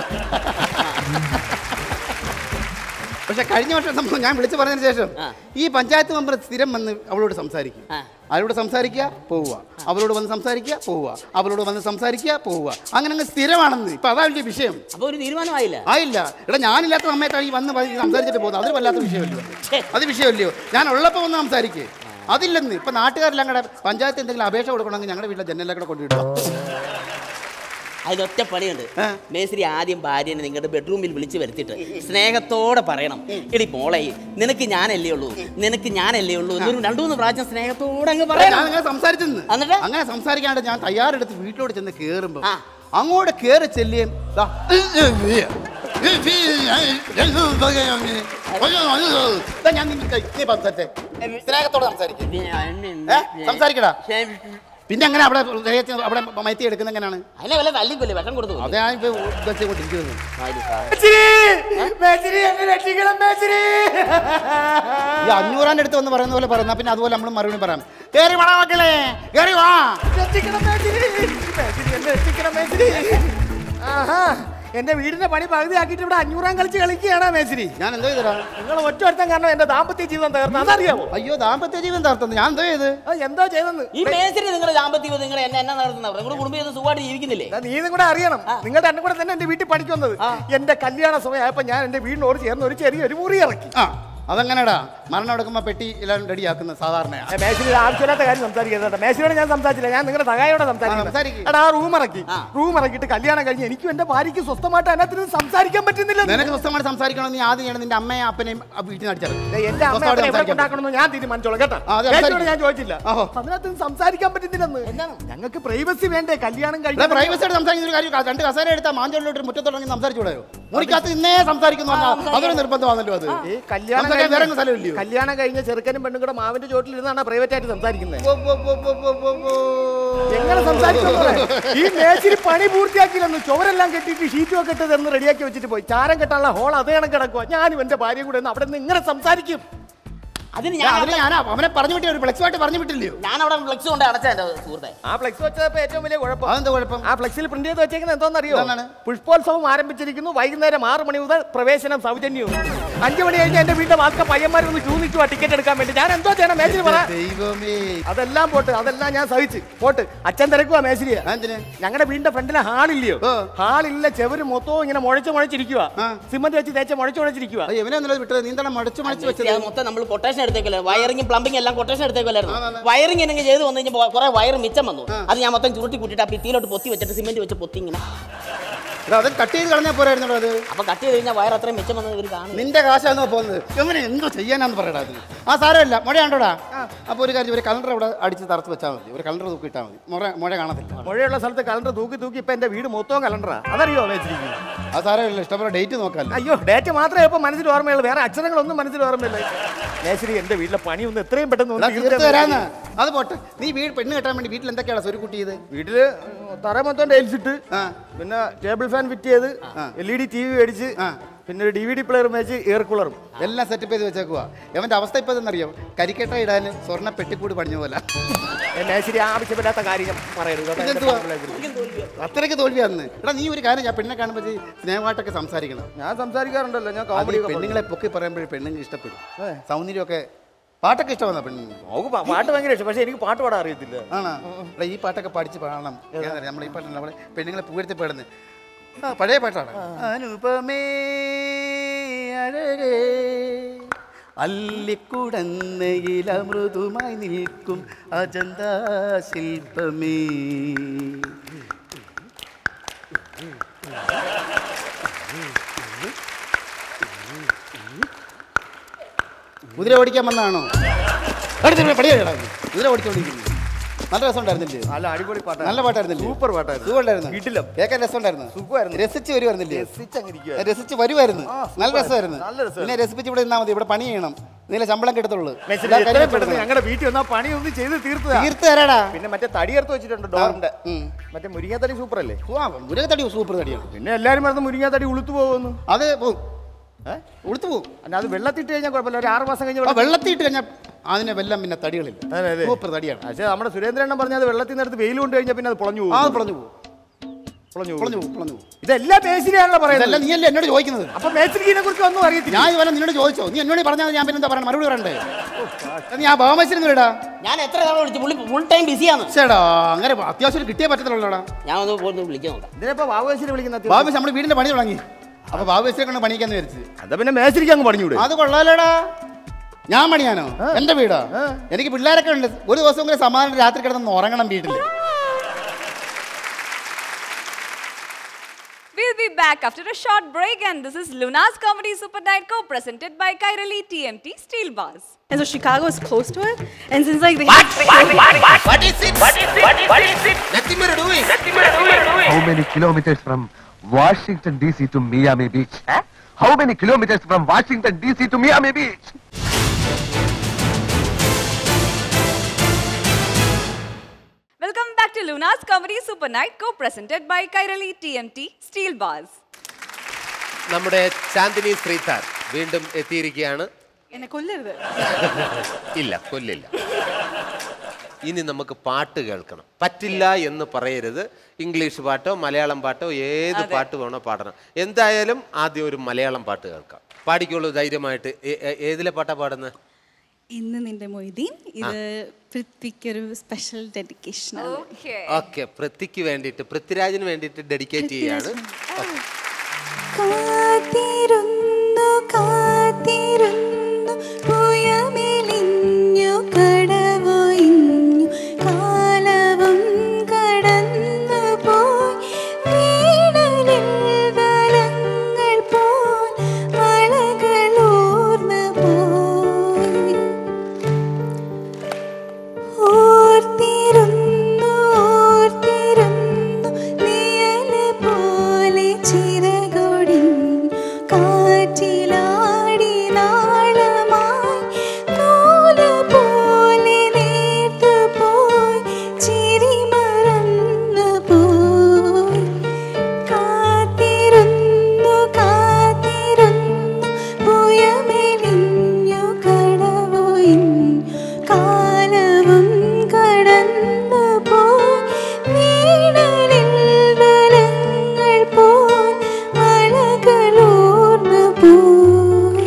പക്ഷെ കഴിഞ്ഞ വർഷം സംഭവം ഞാൻ വിളിച്ചു പറഞ്ഞതിന് ശേഷം ആ. ഈ പഞ്ചായത്ത് മെമ്പർ സ്ഥിരം വന്ന് അവളോട് സംസാരിക്കും ആ. അവരോട് സംസാരിക്കുക പോവുക അവളോട് വന്ന് സംസാരിക്കുക പോവുക അവളോട് വന്ന് സംസാരിക്കുക പോവുക അങ്ങനെ അങ്ങ് സ്ഥിരമാണെന്ന് ഇപ്പൊ അതാ വലിയ വിഷയം അപ്പൊ ഒരു തീരുമാനമായില്ല ആയില്ല എടാ ഞാനില്ലാത്ത സമയത്താണ് ഈ വന്ന് പറഞ്ഞ് സംസാരിച്ചിട്ട് പോകുന്നത് അതൊരു വല്ലാത്ത വിഷയമല്ലയോ ഛേ. അത് വിഷയമല്ലയോ ഞാൻ ഉള്ളപ്പോൾ വന്ന് സംസാരിക്കേ അതില്ലെന്ന് ഇപ്പൊ നാട്ടുകാരെല്ലാം കൂടെ പഞ്ചായത്ത് എന്തെങ്കിലും അപേക്ഷ കൊടുക്കണമെങ്കിൽ ഞങ്ങളുടെ വീട്ടിലെ ജനലിലൊക്കെ കൊണ്ടിടുക അതിലൊറ്റ പണിയുണ്ട് ആ. മേസ്ത്രി ആദ്യം ഭാര്യനെ നിങ്ങളുടെ ബെഡ്റൂമിൽ വിളിച്ച് വരുത്തിയിട്ട് സ്നേഹത്തോടെ പറയണം എടി മോളെ നിനക്ക് ഞാനല്ലേ ഉള്ളൂ നിനക്ക് ഞാനല്ലേ ഉള്ളൂ എന്നൊരു രണ്ടു മൂന്ന് പ്രാവശ്യം സ്നേഹത്തോടെ അങ്ങ് ഞാൻ പറയണം അങ്ങനെ സംസാരിച്ചെന്ന് എന്നിട്ട്? അങ്ങനെ സംസാരിക്കാണ്ട് ഞാൻ തയ്യാറെടുത്ത് വീട്ടിലോട്ട് ചെന്ന് കേറുമ്പോ ആ. അങ്ങോട്ട് കേറി ചെല്ലിയും ദാ, ദാ ഞാൻ നിന്റെ ഇതേ സംസാരിച്ചേ. സ്നേഹത്തോടെ സംസാരിക്കും ഏ? സംസാരിക്കടാ പിന്നെ അങ്ങനെ അവിടെ ദേഹത്ത് അവിടെ മയത്തി എടുക്കുന്ന എങ്ങനെയാണ് അതിനെ വല്ല തല്ലിക്കൊല്ലേ വിഷം കൊടുത്തു അതെ ഞാൻ ഇപ്പൊ ഉദ്ദേശിച്ചുകൊണ്ടിരിക്കുന്നത് ഈ അഞ്ഞൂറാന്റെ അടുത്ത് വന്ന് പറയുന്ന പോലെ പറയുന്ന പിന്നെ അതുപോലെ നമ്മൾ മറുപടി പറയാം കേറി വാ മക്കളെ കേറി വാ ആഹാ എന്റെ വീടിന്റെ പണി പകുതിയാക്കിയിട്ട് ഇവിടെ അഞ്ഞൂറാം കളിച്ച് കളിക്കുകയാണ് മേശിരി ഞാൻ എന്തോ ചെയ്തടാ നിങ്ങൾ ഒറ്റ ഒരുത്തം കാരണം എന്റെ ദാമ്പത്യ ജീവിതം തകർന്നു അതറിയാമോ അയ്യോ ദാമ്പത്യ ജീവൻ തർത്തുന്നു ഞാൻ എന്തോ ചെയ്ത് ആ, എന്തോ ചെയ്തെന്ന് ഈ മേസ്ത്രി നിങ്ങളുടെ ദാമ്പത്യം നിങ്ങൾ എന്നെ എന്നാ നടത്തുന്നത് നിങ്ങളുടെ കുടുംബം ചെയ്ത് സുഖമായിട്ട് ജീവിക്കുന്നില്ലേ ദാ നീ ഇതും കൂടെ അറിയണം നിങ്ങളുടെ എന്നെ കൂടെ തന്നെ എന്റെ വീട്ടിൽ പണിക്ക് വന്നത് എന്റെ കല്യാണ സമയമായപ്പോ ഞാൻ എന്റെ വീടിനോട് ചേർന്ന് ഒരു ചെറിയൊരു മുറി ഇറക്കി ആ അതെങ്ങനെടാ മരണം എടുക്കുമ്പോ പെട്ടി എല്ലാം റെഡിയാക്കുന്ന സാധാരണയാ മേശിരി ആവശ്യമില്ലാത്ത കാര്യം സംസാരിക്കരുത് മേശിയോട് ഞാൻ സംസാരിച്ചില്ല ഞാൻ നിങ്ങളുടെ സഹായോടെ ആ, സംസാരിക്ക്. സംസാരിക്കും എടാ ആ റൂം ഇറക്കി റൂം ഇറക്കിയിട്ട് കല്യാണം കഴിഞ്ഞ് എനിക്കും എന്റെ ഭാര്യയ്ക്ക് സ്വസ്ഥമായിട്ട് അതിനകത്ത് സംസാരിക്കാൻ പറ്റുന്നില്ല നിനക്ക് സ്വസ്ഥമായിട്ട് സംസാരിക്കണമെന്ന് നീ ആദ്യം ചെയ്യണം നിന്റെ അമ്മയും അപ്പനെയും ആ വീട്ടിൽ നിന്ന് അടിച്ചത് ദേ, എന്റെ അമ്മ സ്വസ്ഥമായിട്ട് എവിടെ സംസാരിക്കാൻ കൊണ്ടാക്കണമെന്ന് ഞാൻ തീരുമാനിച്ചോളാം കേട്ടോ ആ, അത് മേശിയോട് സംസാരിക്ക്. ഞാൻ ചോദിച്ചില്ല ഓഹോ. അതിനകത്ത് സംസാരിക്കാൻ പറ്റുന്നില്ലെന്ന് എന്താണ് ഞങ്ങൾക്ക് പ്രൈവസി വേണ്ടേ കല്യാണം കഴിഞ്ഞ പ്രൈവസി ആയിട്ട് സംസാരിക്കുന്ന ഒരു കാര്യം രണ്ട് കസേര എടുത്താൽ മാഞ്ചോളിലോട്ട് മുറ്റത്തോടങ്ങി സംസാരിച്ചൂടെയോ മുറിക്കകത്ത് ഇന്നേ സംസാരിക്കുന്നു പറഞ്ഞാൽ അതൊരു നിർബന്ധമാണല്ലോ അത് ഈ കല്യാണം സംസാരിക്കാൻ വേറെ കഴിഞ്ഞ- സ്ഥലമില്ലയോ കല്യാണം കഴിഞ്ഞ ചെറുക്കനും പെണ്ണും കൂടെ മാവിന്റെ ചോട്ടിൽ ഇരുന്നാണ് പ്രൈവറ്റ് ആയിട്ട് സംസാരിക്കുന്നത് വോ, വോ, വോ, വോ, വോ, വോ, വോ. എങ്ങനെ സംസാരിക്കുന്നത് ഈ മേച്ചിരി പണി പൂർത്തിയാക്കിയില്ലെന്ന് ചുവരെല്ലാം കെട്ടിയിട്ട് ഷീറ്റും ഒക്കെ ഇട്ട് തന്ന് റെഡിയാക്കി വെച്ചിട്ട് പോയി ചാരം കെട്ടാനുള്ള ഹോൾ അതേ കണക്ക് കിടക്കുക ഞാനും എന്റെ ഭാര്യയും കൂടെ ഒന്ന് അവിടെ നിന്ന് ഇങ്ങനെ സംസാരിക്കും അതിന് ഞാൻ ഞാൻ അതിന് ഞാൻ അവനെ പറഞ്ഞു വിട്ടില്ല ഒരു ഫ്ലെക്സുമായിട്ട് പറഞ്ഞു വിട്ടില്ലയോ ഞാൻ അവിടെ ഫ്ലെക്സ് കൊണ്ട് അടച്ച എന്റെ സുഹൃത്തെ ആ ഫ്ലെക്സ് വെച്ചപ്പോ ഏറ്റവും വലിയ കുഴപ്പം അതെന്താ കുഴപ്പം ആ ഫ്ലെക്സിൽ പ്രിന്റ് ചെയ്ത് വെച്ചേക്കുന്നത് എന്തോന്നറിയോ എന്താണ്? പുഷ്പോത്സവം ആരംഭിച്ചിരിക്കുന്നു വൈകുന്നേരം ആറ് മണി മുതൽ പ്രവേശനം സൗജന്യവും അഞ്ചു മണി കഴിഞ്ഞ് എന്റെ വീട്ടിലെ വാക്ക പയ്യന്മാർ ഒന്ന് ക്യൂ നിൽക്കുക ടിക്കറ്റ് എടുക്കാൻ വേണ്ടി ഞാൻ എന്തോ ചെയ്യണം മേശിരി പറ ദൈവമേ അതെല്ലാം പോട്ട് അതെല്ലാം ഞാൻ സഹിച്ച് പോട്ട് അച്ഛൻ തിരക്കുവാ മേശിരിയെ എന്തിന് ഞങ്ങളുടെ വീടിന്റെ ഫ്രണ്ടിലെ ഹാളില്ലയോ ഓ. ഹാളില്ല ചെവര് മൊത്തവും ഇങ്ങനെ മുഴച്ച് മുഴച്ചിരിക്കുക ആ. സിമന്റ് വെച്ച് തേച്ച് മുഴച്ച് മുഴച്ചിരിക്കുക അയ്യോ, ഇവനെ ഒന്നുമില്ല വിട്ടത് നീ എന്താണ് മടച്ചു മടച്ചു വെച്ചത് അത് മൊത്തം നമ്മൾ കൊട്ടേഷൻ എടുത്തേക്കല്ലോ വയറിംഗ് പ്ലംബിംഗ് എല്ലാം കൊട്ടേഷൻ എടുത്തേക്കല്ലായിരുന്നു വയറിംഗ് എന്നെ ചെയ്ത് വന്നു കഴിഞ്ഞപ്പോൾ കുറെ വയർ മിച്ചം വന്നു അത് ഞാൻ മൊത്തം ചുരുട്ടി കൂട്ടിയിട്ട് ആ ഭിത്തിയിലോട്ട് പൊത്തി വെച്ചിട്ട് സിമെന്റ് വെച്ച് പൊത്തി ഇങ്ങനെ എടാ, അത് കട്ട് ചെയ്ത് കളഞ്ഞാൽ പോരായിരുന്നോ അത് അപ്പൊ കട്ട് ചെയ്ത് കഴിഞ്ഞാൽ വയർ അത്രയും മിച്ചം വന്നത് ഇവർ കാണും നിന്റെ കാശാന്നോ പോകുന്നത് ഇവനെ എന്തോ ചെയ്യാനാന്ന് പറയടാ അത് ആ സാരമില്ല മുഴയാണ്ടോടാ അപ്പൊ ഒരു കാര്യം ഒരു കലണ്ടർ അവിടെ അടിച്ച് തറച്ച് വെച്ചാൽ മതി ഒരു കലണ്ടർ തൂക്കി ഇട്ടാൽ മതി മുഴ മുഴ കാണത്തില്ല മുഴയുള്ള സ്ഥലത്ത് കലണ്ടർ തൂക്കി തൂക്കി ഇപ്പൊ എന്റെ വീട് മൊത്തവും കലണ്ടറാ അതറിയോ വെച്ചിരിക്കുന്നത് ആ സാരമില്ല ഇഷ്ടംപോലെ ഡേറ്റ് നോക്കാമല്ലോ അയ്യോ ഡേറ്റ് മാത്രമേ ഇപ്പൊ മനസ്സിൽ ഓർമ്മയുള്ളൂ വേറെ അക്ഷരങ്ങളൊന്നും മനസ്സിൽ ഓർമ്മയില്ല മേശരി എന്റെ വീട്ടിലെ പണി ഒന്ന് എത്രയും പെട്ടെന്ന് ഒന്ന് എടാ, തീർത്ത് തീർത്ത് തരാൻ തരാന്ന് അത് പോട്ടെ നീ വീട് പെണ്ണ് കെട്ടാൻ വേണ്ടി വീട്ടിൽ എന്തൊക്കെയാണ് സ്വരു കുട്ടി ചെയ്ത് വീട്ടില് തറ മൊത്തം ടൈൽസ് ഇട്ട് ആ. പിന്നെ ടേബിൾ ഫാൻ ഫിറ്റ് ചെയ്ത് L E D T V മേടിച്ച് ആ. പിന്നെ ഒരു ഡി വി ഡി പ്ലെയർ മേടിച്ച് എയർ കൂളറും എല്ലാം സെറ്റപ്പ് ചെയ്ത് വെച്ചേക്കുവാ അവന്റെ അവസ്ഥ ഇപ്പൊ എന്നറിയാം കരിക്കട്ട ഇടാൻ സ്വർണ്ണ പെട്ടിക്കൂട് പണിഞ്ഞ പോലെ മേശരി ആവശ്യമില്ലാത്ത കാര്യം പറയരുത് അതാ എന്റെ ഇതെന്തുവാ? പങ്കിലേക്ക്. അത്രയ്ക്ക് തോൽവിയാന്ന് എടാ നീ ഒരു കാര്യം ഞാൻ പെണ്ണെ കാണുമ്പോൾ സ്നേഹമായിട്ടൊക്കെ സംസാരിക്കണം ഞാൻ സംസാരിക്കാറുണ്ടല്ലോ ഞാൻ അത് കോമഡി ഈ പെണ്ണുങ്ങളെ പൊക്കി പറയുമ്പോഴേ പെണ്ണുങ്ങൾ ഇഷ്ടപ്പെടും സൗന്ദര്യമൊക്കെ പാട്ടൊക്കെ ഇഷ്ടമാണ് പെണ്ണ് നമുക്ക് പാ- പാട്ട് ഭയങ്കര ഇഷ്ടം പക്ഷെ എനിക്ക് പാട്ട് പാടാൻ അറിയത്തില്ല ആണോ എടാ, ഈ പാട്ടൊക്കെ പഠിച്ച് പാടണം നമ്മൾ ഈ പാട്ടുണ്ട് നമ്മളെ പെണ്ണുങ്ങളെ പുകഴ്ത്തി പാടുന്നത് ആ പഴയ പാട്ടാണ് അനുപമേ അഴകേ അല്ലിക്കുടന്നയിൽ അമൃതുമായി നിൽക്കും അജന്ത ശില്പമേ കുതിര ഓടിക്കാൻ വന്നാണോ പടിയാ കുതിര ഓടിച്ചോണ്ടിരിക്കുന്നു നല്ല രസമുണ്ടായിരുന്നില്ലേ നല്ല അടിപൊളി പാട്ടാണ് നല്ല പാട്ടായിരുന്നില്ലേ സൂപ്പർ പാട്ടായിരുന്നു സുഖമുണ്ടായിരുന്നു കിട്ടില്ല കേൾക്കാൻ രസമുണ്ടായിരുന്നു സുഖമായിരുന്നു രസിച്ച് വരുവായിരുന്നില്ലേ രസിച്ചങ്ങിരിക്കുവായിരുന്നു. രസിച്ച് വരുമായിരുന്നു ആ, നല്ല സൂപ്പർ. രസമായിരുന്നു നല്ല രസമായിരുന്നു. പിന്നെ രസിപ്പിച്ച് ഇവിടെ നിന്നാ മതി ഇവിടെ പണി ചെയ്യണം നീല ശമ്പളം കിട്ടത്തുള്ളൂ മെസ്സി എല്ലാ എത്രയും കാര്യവും പെട്ടെന്ന് കൊടുക്കണം. ഞങ്ങളുടെ വീട്ടിൽ വന്നാ പണി ഒന്ന് ചെയ്ത് തീർത്തതാ തീർത്ത് തരാടാ പിന്നെ മറ്റേ തടി എടുത്ത് വെച്ചിട്ടുണ്ട് ഡോറിന്റെ മറ്റേ മുരിങ്ങാത്തടി സൂപ്പർ അല്ലേ മുരുകത്തടി സൂപ്പർ തടിയാണ് പിന്നെ എല്ലാരും പറഞ്ഞ് മുരിങ്ങാത്തടി ഉളുത്തു പോകുന്നു അത് പോവും ഉളുത്തു പോകും അല്ല അത് വെള്ളത്തിട്ട് കഴിഞ്ഞാൽ കുഴപ്പമില്ല ഒരു ആറ് മാസം ആ കഴിഞ്ഞ് വെള്ളത്തിട്ട് കഴിഞ്ഞാൽ അതിനെ വെല്ലം പിന്നെ തടികളില്ല അതെ, അതെ. സൂപ്പർ തടിയാണ് പക്ഷേ നമ്മുടെ സുരേന്ദ്രൻ പറഞ്ഞത് വെള്ളത്തിൽ നിന്ന് എടുത്ത് വെയിൽ കൊണ്ട് കഴിഞ്ഞാൽ പിന്നെ അത് പൊളഞ്ഞു പോകും ആ അത് പൊളഞ്ഞു പോകും പൊളഞ്ഞു പൊളഞ്ഞു പോകും പോകും പൊളഞ്ഞു പോകും ഇതെല്ലാം മേശിരിയാണല്ലോ ഇതെല്ലാം പറയുന്നത് നീ അല്ലേ എന്നോട് ചോദിക്കുന്നത് അപ്പൊ മേശരിക്കിനെ കുറിച്ച് ഒന്നും അറിയത്തില്ല ഞാൻ ഇതുപോലെ നിന്നോട് ചോദിച്ചോ നീ എന്നോട് പറഞ്ഞാൽ ഞാൻ പിന്നെന്താ പറയണം മറുപടി പറയണ്ടേ നീ ആ ഭാവമത്സരം ഇടാ ഞാൻ എത്ര തവണ വിളിച്ചു പുള്ളി ഫുൾ ടൈം ബിസിയാണ് ചേടാ അങ്ങനെ അത്യാവശ്യം കിട്ടിയേ പറ്റത്തുള്ളൂടാ ഞാൻ ഒന്ന് പോയി വിളിക്കാൻ നോക്കാം ഇതിനിപ്പോ വാവുകേശ്വരി വിളിക്കുന്ന ബാബു നമ്മുടെ വീടിന്റെ പണി തുടങ്ങി അപ്പൊ ബാബുശ്ശിയെ കൊണ്ട് പണിക്കാന്ന് വിചാരിച്ചു അതാ പിന്നെ മേശരിക്ക് അങ്ങ് പറഞ്ഞൂടെ അത് കൊള്ളാലോടാ ഞാൻ പണിയാനോ എന്റെ വീടാ എനിക്ക് പിള്ളേരൊക്കെ ഉണ്ട് ഒരു ദിവസം കൂടെ സമാധാനം രാത്രി കിടന്ന് ഉറങ്ങണം വീട്ടില് We'll be back after a short break, and this is Luna's Comedy Super Night Co presented by Kairali TMT Steel Bars. And so Chicago is close to it. And since like they What? What? What? What? What is it? What is it? What is it? What is it? Nothing we're doing. Nothing we're doing. How many kilometers from Washington DC to Miami Beach? How many kilometers from Washington DC to Miami Beach? Welcome back to Luna's Comedy Super Night Co presented by Kairali TMT Steel Bars. നമ്മുടെ ചാന്ദിനി ശ്രീതാർ വീണ്ടും എത്തിയിരിക്കുകയാണ് എന്നെ കൊല്ലരുത് ഇല്ല കൊല്ലില്ല ഇനി നമുക്ക് പാട്ട് കേൾക്കണം പറ്റില്ല എന്ന് പറയരുത് ഇംഗ്ലീഷ് പാട്ടോ മലയാളം പാട്ടോ ഏത് പാട്ട് വേണോ പാടണം എന്തായാലും ആദ്യം ഒരു മലയാളം പാട്ട് കേൾക്കാം പാടിക്കോളൂ ധൈര്യമായിട്ട് ഏ- ഏ- ഏതിലെ പാട്ടാ പാടുന്നത് ഇന്ന് നിന്റെ മൊയ്തീൻ ഇത് പൃഥ്വിക്കൊരു സ്പെഷ്യൽ ഡെഡിക്കേഷൻ Okay. ഓക്കെ പൃഥ്വിക്ക് വേണ്ടിയിട്ട് പൃഥ്വിരാജിന് വേണ്ടിയിട്ട് ഡെഡിക്കേറ്റ് ചെയ്യാണ് കാത്തിരുന്നു കാത്തിരുന്നു പുയമെലിഞ്ഞു കടവൊയിഞ്ഞു കാലവും കടന്നു പോയി വീടലിൽ വലങ്ങൾ പോൽ വളകളൂർന്നു പോയി ഓർത്തിരുന്നു ഓർത്തിരുന്നു നിഴല് പോലെ ചിറകൊടിഞ്ഞു കാറ്റിലാടി നാളമായി നൂല് പോലെ നേർത്തു പോയി ചിരി മറന്നു പോയി കാത്തിരുന്നു കാത്തിരുന്നു പുയമെലിഞ്ഞു കടവൊയിഞ്ഞു കാലവും കടന്നു പോയി വീടലിൽ വലങ്ങൾ പോൽ അളകളൂർന്നു പോയി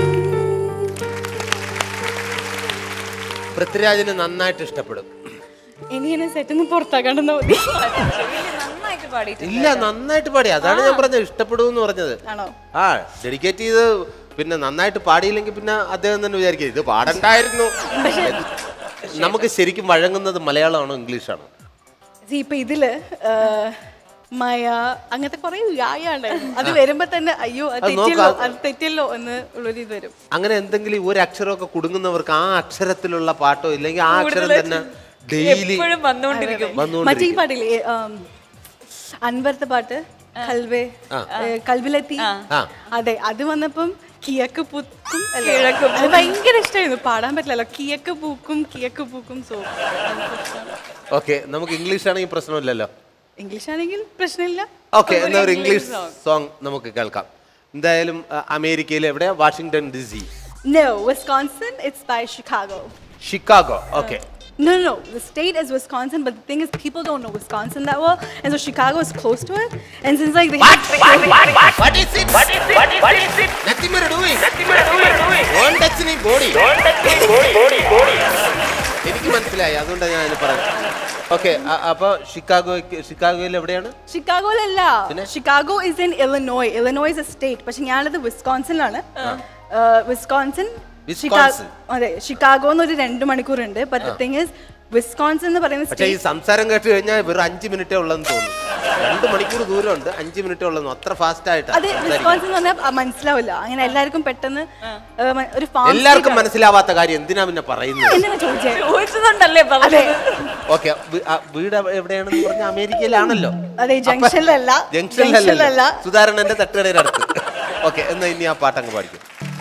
പൃഥ്വിരാജിന് നന്നായിട്ട് ഇഷ്ടപ്പെടും ഇനി എന്നെ സെറ്റിൽ നിന്ന് പുറത്താക്കണ്ടെന്ന് മതി നന്നായിട്ട് പാടിയിട്ടുണ്ട് ഇല്ല നന്നായിട്ട് പാടി അതാണ് ഞാൻ പറഞ്ഞത് ഇഷ്ടപ്പെടും എന്ന് പറഞ്ഞത് ആണോ ആ ഡെഡിക്കേറ്റ് ചെയ്ത് പിന്നെ നന്നായിട്ട് പാടിയില്ലെങ്കിൽ പിന്നെ അദ്ദേഹം തന്നെ വിചാരിക്കും ഇത് പാടണ്ടായിരുന്നു നമുക്ക് ശരിക്കും വഴങ്ങുന്നത് മലയാളമാണോ ഇംഗ്ലീഷാണോ See, ഇപ്പൊ ഇതില് ആ, മയ അങ്ങനത്തെ കുറെ വ്യായാണ്ടായിരുന്നു അത് വരുമ്പോ തന്നെ അയ്യോ അത് അത് തെറ്റിയല്ലോ നോക്കാം. അത് തെറ്റിയല്ലോ എന്ന് ഉള്ളൊരു ഇത് വരും അങ്ങനെ എന്തെങ്കിലും ഒരു അക്ഷരമൊക്കെ കുടുങ്ങുന്നവർക്ക് ആ അക്ഷരത്തിലുള്ള പാട്ടോ ഇല്ലെങ്കിൽ ആ അക്ഷരം കൂടുതൽ തന്നെ ഡെയിലി എപ്പോഴും വന്നുകൊണ്ടിരിക്കും മറ്റേ ഈ വന്നുകൊണ്ടിരിക്കും പാട്ടില്ലേ ആം, അൻവറത്തെ പാട്ട് കൽവേ ആ. ഏ, കൽവിലെത്തി ആ. അതെ അത് വന്നപ്പം കിഴക്ക് പൂക്കും കിഴക്ക് അത് ഭയങ്കര ഇഷ്ടമായിരുന്നു പാടാൻ പറ്റില്ലല്ലോ കിഴക്ക് പൂക്കും കിഴക്ക് പൂക്കും സോ ഓക്കെ നമുക്ക് ഇംഗ്ലീഷ് ആണെങ്കിൽ പ്രശ്നമില്ലല്ലോ ഇംഗ്ലീഷ് ആണെങ്കിൽ പ്രശ്നമില്ല ഓക്കെ എന്നാ ഒരു ഇംഗ്ലീഷ് സോങ് നമുക്ക് കേൾക്കാം എന്തായാലും അ, അമേരിക്കയിൽ എവിടെ Washington D C No, Wisconsin, it's by Chicago. Chicago okay No, no, no. The state is Wisconsin, but the thing is, people don't know Wisconsin that well, and so Chicago is close to it. And since like they What? What? What? What? What is it? What is it? What is, what is it? Nothing we're doing. Nothing we're doing. Don't touch me body. Don't touch me body. Body. Body. എനിക്ക് മനസ്സിലായി അതുകൊണ്ടാണ് ഞാൻ അതിന് പറഞ്ഞത് okay അപ്പൊ Chicago ഷിക്കാഗോയിൽ എവിടെയാണ് ഷിക്കാഗോയിലല്ല Chicago is in Illinois Illinois is a state പക്ഷെ ഞാനത് വിസ്കോൺസിലാണ് വിസ്കോൺസിൻ വിസ്കോൺസിൻ. അതെ ഷിക്കാഗോ എന്നൊരു രണ്ട് മണിക്കൂറുണ്ട് but the thing is Wisconsin എന്ന് പറയുന്ന പക്ഷേ ഈ സ്റ്റേറ്റ് സംസാരം കേട്ട് കഴിഞ്ഞാൽ വെറും അഞ്ച് മിനിറ്റേ ഉള്ളെന്ന് തോന്നുന്നു രണ്ട് മണിക്കൂർ ദൂരമുണ്ട് അഞ്ച് മിനിറ്റേ ഉള്ളെന്ന് അത്ര ഫാസ്റ്റ് അത് ആയിട്ടാണ് വിസ്കോൺസിൻ എന്ന് പറഞ്ഞാൽ മനസ്സിലാവില്ല അങ്ങനെ എല്ലാവർക്കും പെട്ടെന്ന് ആ, മ- ഒരു farm എല്ലാവർക്കും state ആണ്. മനസ്സിലാവാത്ത കാര്യം എന്തിനാ പിന്നെ പറയുന്നത് എന്തിനാ ചോദിച്ചേ ചോദിച്ചതുണ്ടല്ലേ അതെ ഓക്കെ വീട് എവിടെയാണെന്ന് പറഞ്ഞ അമേരിക്കയിലാണല്ലോ അതെ ജംഗ്ഷനിലല്ല ജംഗ്ഷനിലല്ല സുധാരണന്റെ തട്ടുകടയുടെ അടുത്ത് ഓക്കെ എന്നാ ഇനി ആ പാട്ടങ്ങ് പാടിക്കും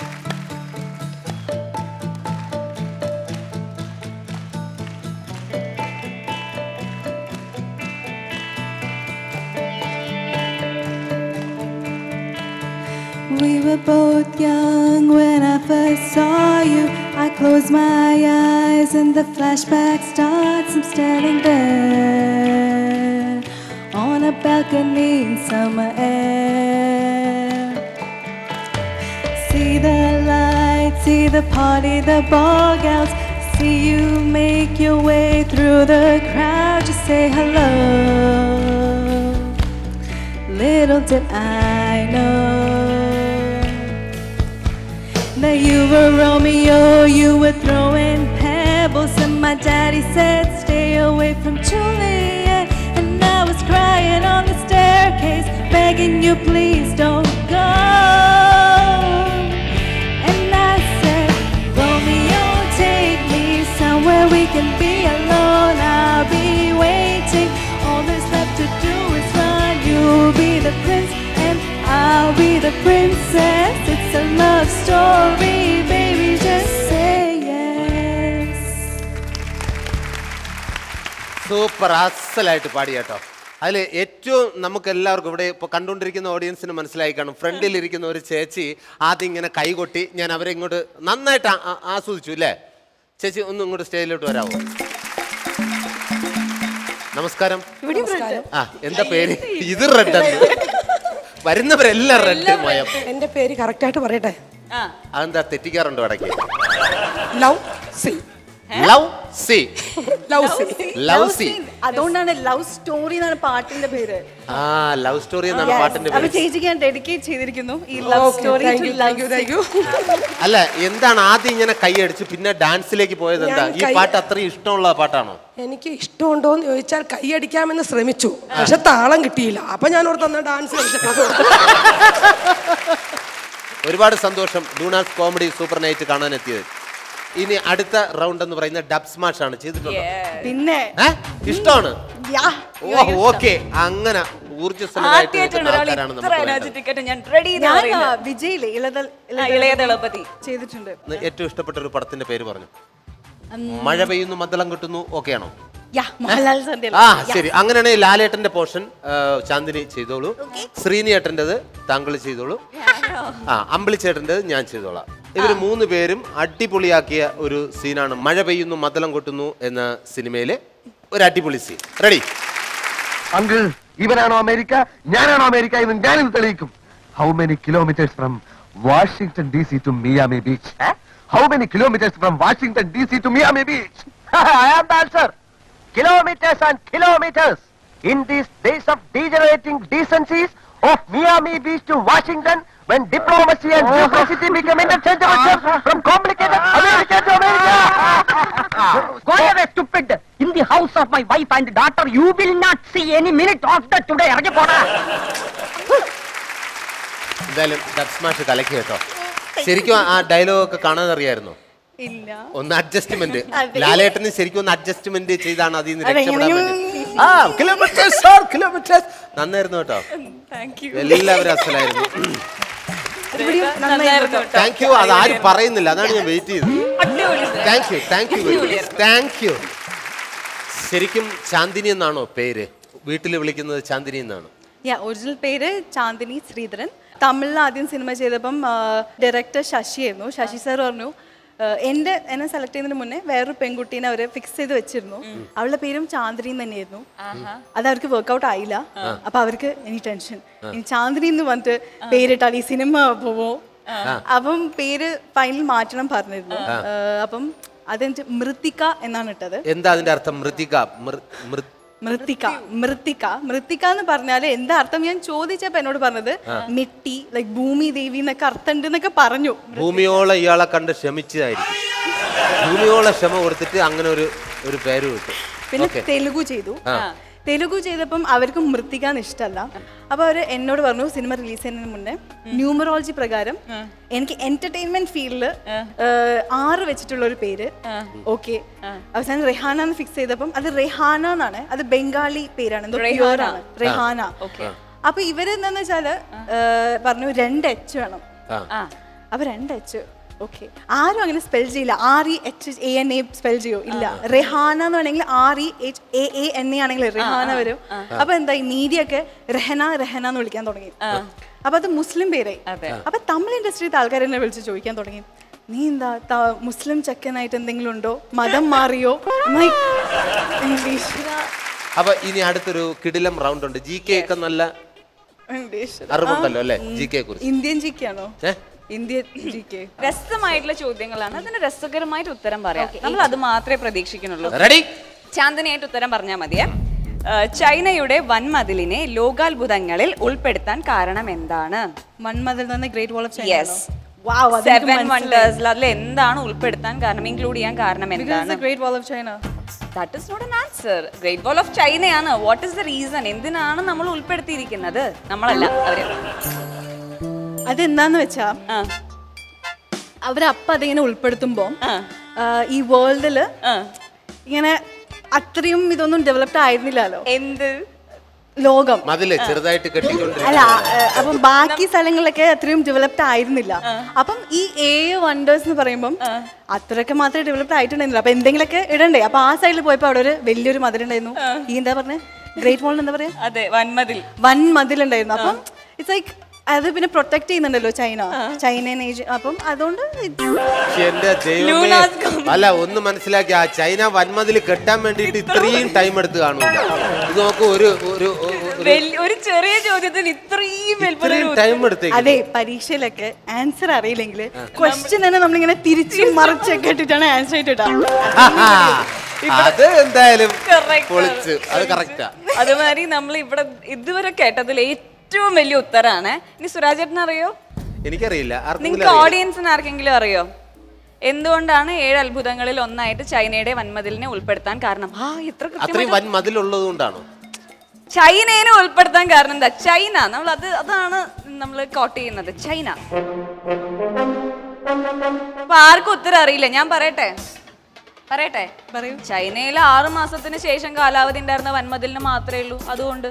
We were both young when I first saw you. I close my eyes and the flashback starts. I'm standing there on a balcony in summer air. See the lights, see the party, the ball gowns. See you make your way through the crowd. Just say hello. Little did I know that you were Romeo, you were throwing pebbles, and my daddy said, Stay away from Juliet. And I was crying on the staircase, begging you, please don't go. And I said, Romeo, take me somewhere we can be alone. I'll be waiting. All there's left to do is run. You'll be the prince, and I'll be the princess. It's a love story, baby. Just say yes. Super അസലായിട്ട് പാടി കേട്ടോ അതിൽ ഏറ്റവും നമുക്ക് എല്ലാവർക്കും ഇവിടെ ഇപ്പോൾ കണ്ടുകൊണ്ടിരിക്കുന്ന ഓഡിയൻസിന് മനസ്സിലായി കാണും ഫ്രണ്ടിൽ ഇരിക്കുന്ന ഒരു ചേച്ചി ആദ്യം ഇങ്ങനെ കൈകൊട്ടി ഞാൻ അവരെ ഇങ്ങോട്ട് നന്നായിട്ട് ആ- ആ- ആസ്വദിച്ചു അല്ലേ ചേച്ചി ഒന്ന് ഇങ്ങോട്ട് സ്റ്റേജിലോട്ട് വരാമോ നമസ്കാരം ആ എന്താ പേര് ഇത് റെഡ് വരുന്നവരെല്ലാം റെഡ് മയം എന്റെ പേര് കറക്റ്റ് ആയിട്ട് പറയട്ടെ അതെന്താ തെറ്റിക്കാറുണ്ടോ ഇടയ്ക്ക് love C love C love C love C അതുകൊണ്ടാണ് ലവ് സ്റ്റോറി എന്നാണ് പാട്ടിന്റെ പേര് ആ ലവ് സ്റ്റോറി എന്നാണ് Yes. പാട്ടിന്റെ അപ്പൊ പേര് ചേച്ചിക്ക് ഞാൻ ഡെഡിക്കേറ്റ് ചെയ്തിരിക്കുന്നു ഈ love Okay, story thank you, thank you, thank you. അല്ല എന്താണ് ആദ്യം ഇങ്ങനെ കൈയടിച്ച് പിന്നെ ഡാൻസിലേക്ക് പോയത് എന്താ ഞാൻ ഈ കൈ- പാട്ട് അത്രയും ഇഷ്ടമുള്ള പാട്ടാണോ എനിക്ക് ഇഷ്ടമുണ്ടോ എന്ന് ചോദിച്ചാൽ കൈയടിക്കാമെന്ന് ശ്രമിച്ചു പക്ഷെ താളം കിട്ടിയില്ല അപ്പൊ ഞാൻ ഓർത്ത് തന്ന ഡാൻസ് കളിച്ചപ്പോൾ ഒരുപാട് സന്തോഷം ഡൂണാസ് കോമഡി സൂപ്പർ നൈറ്റ് കാണാൻ എത്തിയത് ഇനി അടുത്ത റൗണ്ട് എന്ന് പറയുന്ന ഡബ് സ്മാഷ് ആണ് ചെയ്തിട്ടുണ്ടോ പിന്നെ ഏ? ഇഷ്ടമാണ് യാ ഓ ഓക്കെ അങ്ങനെ ഊർജ്ജസ്വലരായിട്ട് ആദ്യമായിട്ടാണ് നിൽക്കുന്ന ഒരാൾ ആൾക്കാരാണ് ഇത്ര നമുക്ക് വേണ്ടത്. എനർജറ്റിക് ആയിട്ട് ഞാൻ റെഡി ഞാൻ വിജയിലെ ഇളതൽ ഇളയ ദളപതി ചെയ്തിട്ടുണ്ട് ഇന്ന് ഏറ്റവും ഇഷ്ടപ്പെട്ട ഒരു പടത്തിന്റെ പേര് പറഞ്ഞു മഴ പെയ്യുന്നു മദ്ദളം കിട്ടുന്നു ഓക്കെ ആണോ യാ മോഹൻലാൽ സാറിന്റെ ആ ശരി അങ്ങനെയാണെങ്കിൽ ലാലേട്ടന്റെ പോർഷൻ ചാന്ദിനി ചെയ്തോളൂ ശ്രീനിയേട്ടൻ്റെത് താങ്കൾ ചെയ്തോളൂ ആ അമ്പിളിച്ചേട്ടൻ്റെത് ഞാൻ ചെയ്തോളാം ഇവര് മൂന്ന് പേരും അടിപൊളിയാക്കിയ ഒരു സീനാണ് മഴ പെയ്യുന്നു മദ്ദളം കൊട്ടുന്നു എന്ന സിനിമയിലെ ഒരു അടിപൊളി സീൻ റെഡി അങ്കിൾ ഇവനാണോ അമേരിക്ക ഞാനാണോ അമേരിക്ക എന്ന് ഞാനിത് തെളിയിക്കും how many kilometres from Washington D C to Miami beach how many kilometres from Washington D C to Miami beach I am the answer kilometres and kilometres in these days of degenerating decencies of Miami beach to Washington when diplomacy and duplicity become interchangeable terms from complicated America to America. Go away, stupid! In the house of my wife and daughter, you will not see any minute of the today. ഇറങ്ങി പോടാ എന്തായാലും dub smash കലക്കി കേട്ടോ ശരിക്കും ആ dialogue ഒക്കെ കാണാൻ അറിയായിരുന്നോ ഇല്ല ഒന്ന് അഡ്ജസ്റ്റ്മെന്റ് അതെ. ലാലേട്ടന് ശരിക്കും ഒന്ന് അഡ്ജസ്റ്റ്മെന്റ് ചെയ്താണ് അതിൽ നിന്ന് അതെ, രക്ഷപ്പെടാൻ ഇങ്ങനെ- വേണ്ടി ആ കിലോമീറ്റേഴ്സ് കിലോമീറ്റേഴ്സ് നന്നായിരുന്നു കേട്ടോ താങ്ക് യു എല്ലാവരും അസലായിരുന്നു താങ്ക് യു അത് ആരും പറയുന്നില്ല അതാണ് ഞാൻ വെയിറ്റ് ചെയ്തത് thank you thank you thank you ശരിക്കും ചാന്ദിനി എന്നാണോ പേര് വീട്ടിൽ വിളിക്കുന്നത് ചാന്ദിനി എന്നാണ് യാ ഒറിജിനൽ പേര് ചാന്ദിനി ശ്രീധരൻ തമിഴിൽ ആദ്യം സിനിമ ചെയ്തപ്പം ഡയറക്ടർ ശശിയായിരുന്നു ശശി സാർ പറഞ്ഞു ഏഹ്, എന്റെ എന്നെ സെലക്ട് ചെയ്യുന്നതിന് മുന്നേ വേറൊരു പെൺകുട്ടീനെ അവര് ഫിക്സ് ചെയ്ത് വെച്ചിരുന്നു അവളുടെ പേരും ചാന്ദ്രി എന്ന് തന്നെയായിരുന്നു അത് അവർക്ക് വർക്ക്ഔട്ട് ആയില്ല അപ്പൊ അവർക്ക് ഇനി ടെൻഷൻ ഇനി ചാന്ദ്രി എന്ന് പറഞ്ഞിട്ട് പേരിട്ടാൽ ഈ സിനിമ പോവോ അപ്പം പേര് ഫൈനൽ മാറ്റണം പറഞ്ഞിരുന്നു ഏഹ്, അപ്പം അതെനിക്ക് മൃത്തിക എന്നാണ് ഇട്ടത് എന്താ അതിന്റെ അർത്ഥം മൃത്തിക മൃ- മൃ- മൃത്തിക മൃത്തിക മൃത്തിക എന്ന് പറഞ്ഞാല് എന്താ അർത്ഥം ഞാൻ ചോദിച്ചപ്പോ എന്നോട് പറഞ്ഞത് മിട്ടി ലൈക് ഭൂമി ദേവി എന്നൊക്കെ അർത്ഥം ഉണ്ട് എന്നൊക്കെ പറഞ്ഞു ഭൂമിയോളം ഇയാളെ കണ്ട് ക്ഷമിച്ചതായിരിക്കും ഭൂമിയോളം ക്ഷമ കൊടുത്തിട്ട് അങ്ങനെ ഒരു ഒരു പേര് കിട്ടും പിന്നെ ഓക്കെ തെലുഗു ചെയ്തു ആ. തെലുഗു ചെയ്തപ്പം അവർക്ക് മൃത്തിക എന്ന് ഇഷ്ടമല്ല അപ്പൊ അവര് എന്നോട് പറഞ്ഞു സിനിമ റിലീസ് ചെയ്യുന്നതിന് മുന്നേ ന്യൂമറോളജി പ്രകാരം എനിക്ക് എന്റർടൈൻമെന്റ് ഫീൽഡില് ആറ് വെച്ചിട്ടുള്ള ഒരു പേര് ഓക്കെ അവസാനം റെഹാന എന്ന് ഫിക്സ് ചെയ്തപ്പം അത് റെഹാന എന്നാണ് അത് ബംഗാളി പേരാണ് എന്തോ റെഹാന. pure ആണ് റെഹാന Okay. അപ്പൊ ഇവര് എന്താന്ന് വെച്ചാല് ഏഹ്, പറഞ്ഞു രണ്ട് എച്ച് വേണം ആ. അപ്പൊ രണ്ട് എച്ച് ഓക്കെ ആരും അങ്ങനെ സ്പെൽ ചെയ്യില്ല R E H A N A spell ചെയ്യോ ഇല്ല റെഹാന എന്ന് വേണമെങ്കിൽ R E H A A N A ആണെങ്കിൽ റെഹാന വരും അപ്പൊ എന്താ ഈ മീഡിയ ഒക്കെ റെഹന റെഹന എന്ന് വിളിക്കാൻ തുടങ്ങി അപ്പൊ അത് മുസ്ലിം പേരായി അപ്പൊ തമിഴ് ഇൻഡസ്ട്രിയിലത്തെ ആൾക്കാർ എന്നെ വിളിച്ച് ചോദിക്കാൻ തുടങ്ങി നീ എന്താ ത- മുസ്ലിം ചെക്കനായിട്ട് എന്തെങ്കിലും ഉണ്ടോ മതം മാറിയോ ഇംഗ്ലീഷ് അപ്പൊ ഇനി അടുത്തൊരു കിടിലം റൗണ്ട് ഉണ്ട് ജി കെ ഒക്കെ നല്ല അറിവുണ്ടല്ലോ അല്ലേ ജി കെ കുറിച്ച് ഇന്ത്യൻ ജി കെ ആണോ ഏ? ഇന്ത്യൻ ജി കെ രസമായിട്ടുള്ള ചോദ്യങ്ങളാണ് അതിന് രസകരമായിട്ട് ഉത്തരം പറയാം നമ്മൾ അത് മാത്രമേ പ്രതീക്ഷിക്കുന്നുള്ളൂ റെഡി ചാന്ദനിയായിട്ട് ഉത്തരം പറഞ്ഞാൽ മതിയേ ഏഹ്, ചൈനയുടെ വൻമതിലിനെ ലോകാത്ഭുതങ്ങളിൽ ഉൾപ്പെടുത്താൻ കാരണം എന്താണ് മൺമതിൽ തന്നെ great wall of China yes Wow, അതെനിക്ക് സെവൻ മനസ്സിലായി. വണ്ടേഴ്സിൽ അതിൽ എന്താണ് ഉൾപ്പെടുത്താൻ കാരണം ഇൻക്ലൂഡ് ചെയ്യാൻ കാരണം എന്താണ് great wall of China that is not an answer great wall of ചൈനയാണ് വാട്ട് ഇസ് ദ റീസൺ എന്തിനാണ് നമ്മൾ ഉൾപ്പെടുത്തിയിരിക്കുന്നത് നമ്മളല്ല അവര് അതെന്താന്ന് വെച്ചാ അവരപ്പ അതിങ്ങനെ ഉൾപ്പെടുത്തുമ്പോ ഈ വേൾഡില് ഇങ്ങനെ അത്രയും ഇതൊന്നും ഡെവലപ്ഡ് ആയിരുന്നില്ലല്ലോ എന്ത് ലോകം മതില് ചെറുതായിട്ട് അല്ല കെട്ടിക്കൊണ്ടിരിക്കും ആ, അപ്പം ബാക്കി സ്ഥലങ്ങളിലൊക്കെ അത്രയും ഡെവലപ്ഡ് ആയിരുന്നില്ല അപ്പം ഈ ഏഴ് വണ്ടേഴ്സ് എന്ന് പറയുമ്പം അത്രയൊക്കെ മാത്രമേ ഡെവലപ്ഡ് ആയിട്ടുണ്ടായിരുന്നില്ല അപ്പൊ എന്തെങ്കിലുമൊക്കെ ഇടണ്ടേ അപ്പൊ ആ സൈഡിൽ പോയപ്പോ അവിടെ ഒരു വലിയൊരു മതിലുണ്ടായിരുന്നു ഈ എന്താ പറഞ്ഞേ ഗ്രേറ്റ് മോളിൽ എന്താ പറയാ അതെ വൻമതിൽ വൻ മതിലുണ്ടായിരുന്നു അപ്പം ഇറ്റ്സ് ലൈക്ക് അത് പിന്നെ പ്രൊട്ടക്ട് ചെയ്യുന്നുണ്ടല്ലോ ചൈന ചൈനൻ ഏജ് അപ്പം അതുകൊണ്ട് it's- പക്ഷെ എന്റെ ദൈവമേ അല്ല ഒന്ന് മനസ്സിലാക്കി ആ ചൈന വൻമതിൽ കെട്ടാൻ വേണ്ടിയിട്ട് ഇത്രയും ടൈം എടുത്ത് കാണൂല ഇത് നോക്കൂ ഒരു ഒരു ഒരു- വലിയ- ഒരു ചെറിയ ചോദ്യത്തിൽ ഇത്രയും വലിപ്പം ഇത്രയും ടൈം എടുത്തേക്ക് അതെ പരീക്ഷയിലൊക്കെ ആൻസർ അറിയില്ലെങ്കിൽ ക്വസ്റ്റ്യൻ തന്നെ നമ്മളിങ്ങനെ തിരിച്ചും മറിച്ചൊക്കെ ഇട്ടിട്ടാണ് ആൻസർ ഇട്ടിട്ടാ അത് എന്തായാലും Correct. പൊളിച്ച് അത് കറക്റ്റാ അതുമാതിരി നമ്മൾ ഇവിടെ ഇതുവരെ കേട്ടതിൽ ഏറ്റവും വലിയ ഉത്തരാണ് ഇനി സുരാജേട്ടൻ അറിയോ എനിക്കറിയില്ല ആർക്കെങ്കിലും നിങ്ങൾക്ക് അറിയോ? ഓഡിയൻസിന് ആർക്കെങ്കിലും അറിയോ എന്തുകൊണ്ടാണ് ഏഴ് അത്ഭുതങ്ങളിൽ ഒന്നായിട്ട് ചൈനയുടെ വൻമതിലിനെ ഉൾപ്പെടുത്താൻ കാരണം ആ ഇത്ര അത്രയും കൃത്യമായിട്ട് വൻ മതിലുള്ളത് കൊണ്ടാണോ ചൈനേനെ ഉൾപ്പെടുത്താൻ കാരണം എന്താ ചൈന നമ്മൾ അത് അതാണ് നമ്മൾ കോട്ട് ചെയ്യുന്നത് ചൈന അപ്പൊ ആർക്കും ഉത്തരം അറിയില്ല ഞാൻ പറയട്ടെ പറയട്ടെ പറയൂ ചൈനയിൽ ആറു മാസത്തിന് ശേഷം കാലാവധി ഉണ്ടായിരുന്ന വൻമതിലിന് മാത്രമേ ഉള്ളൂ അതുകൊണ്ട്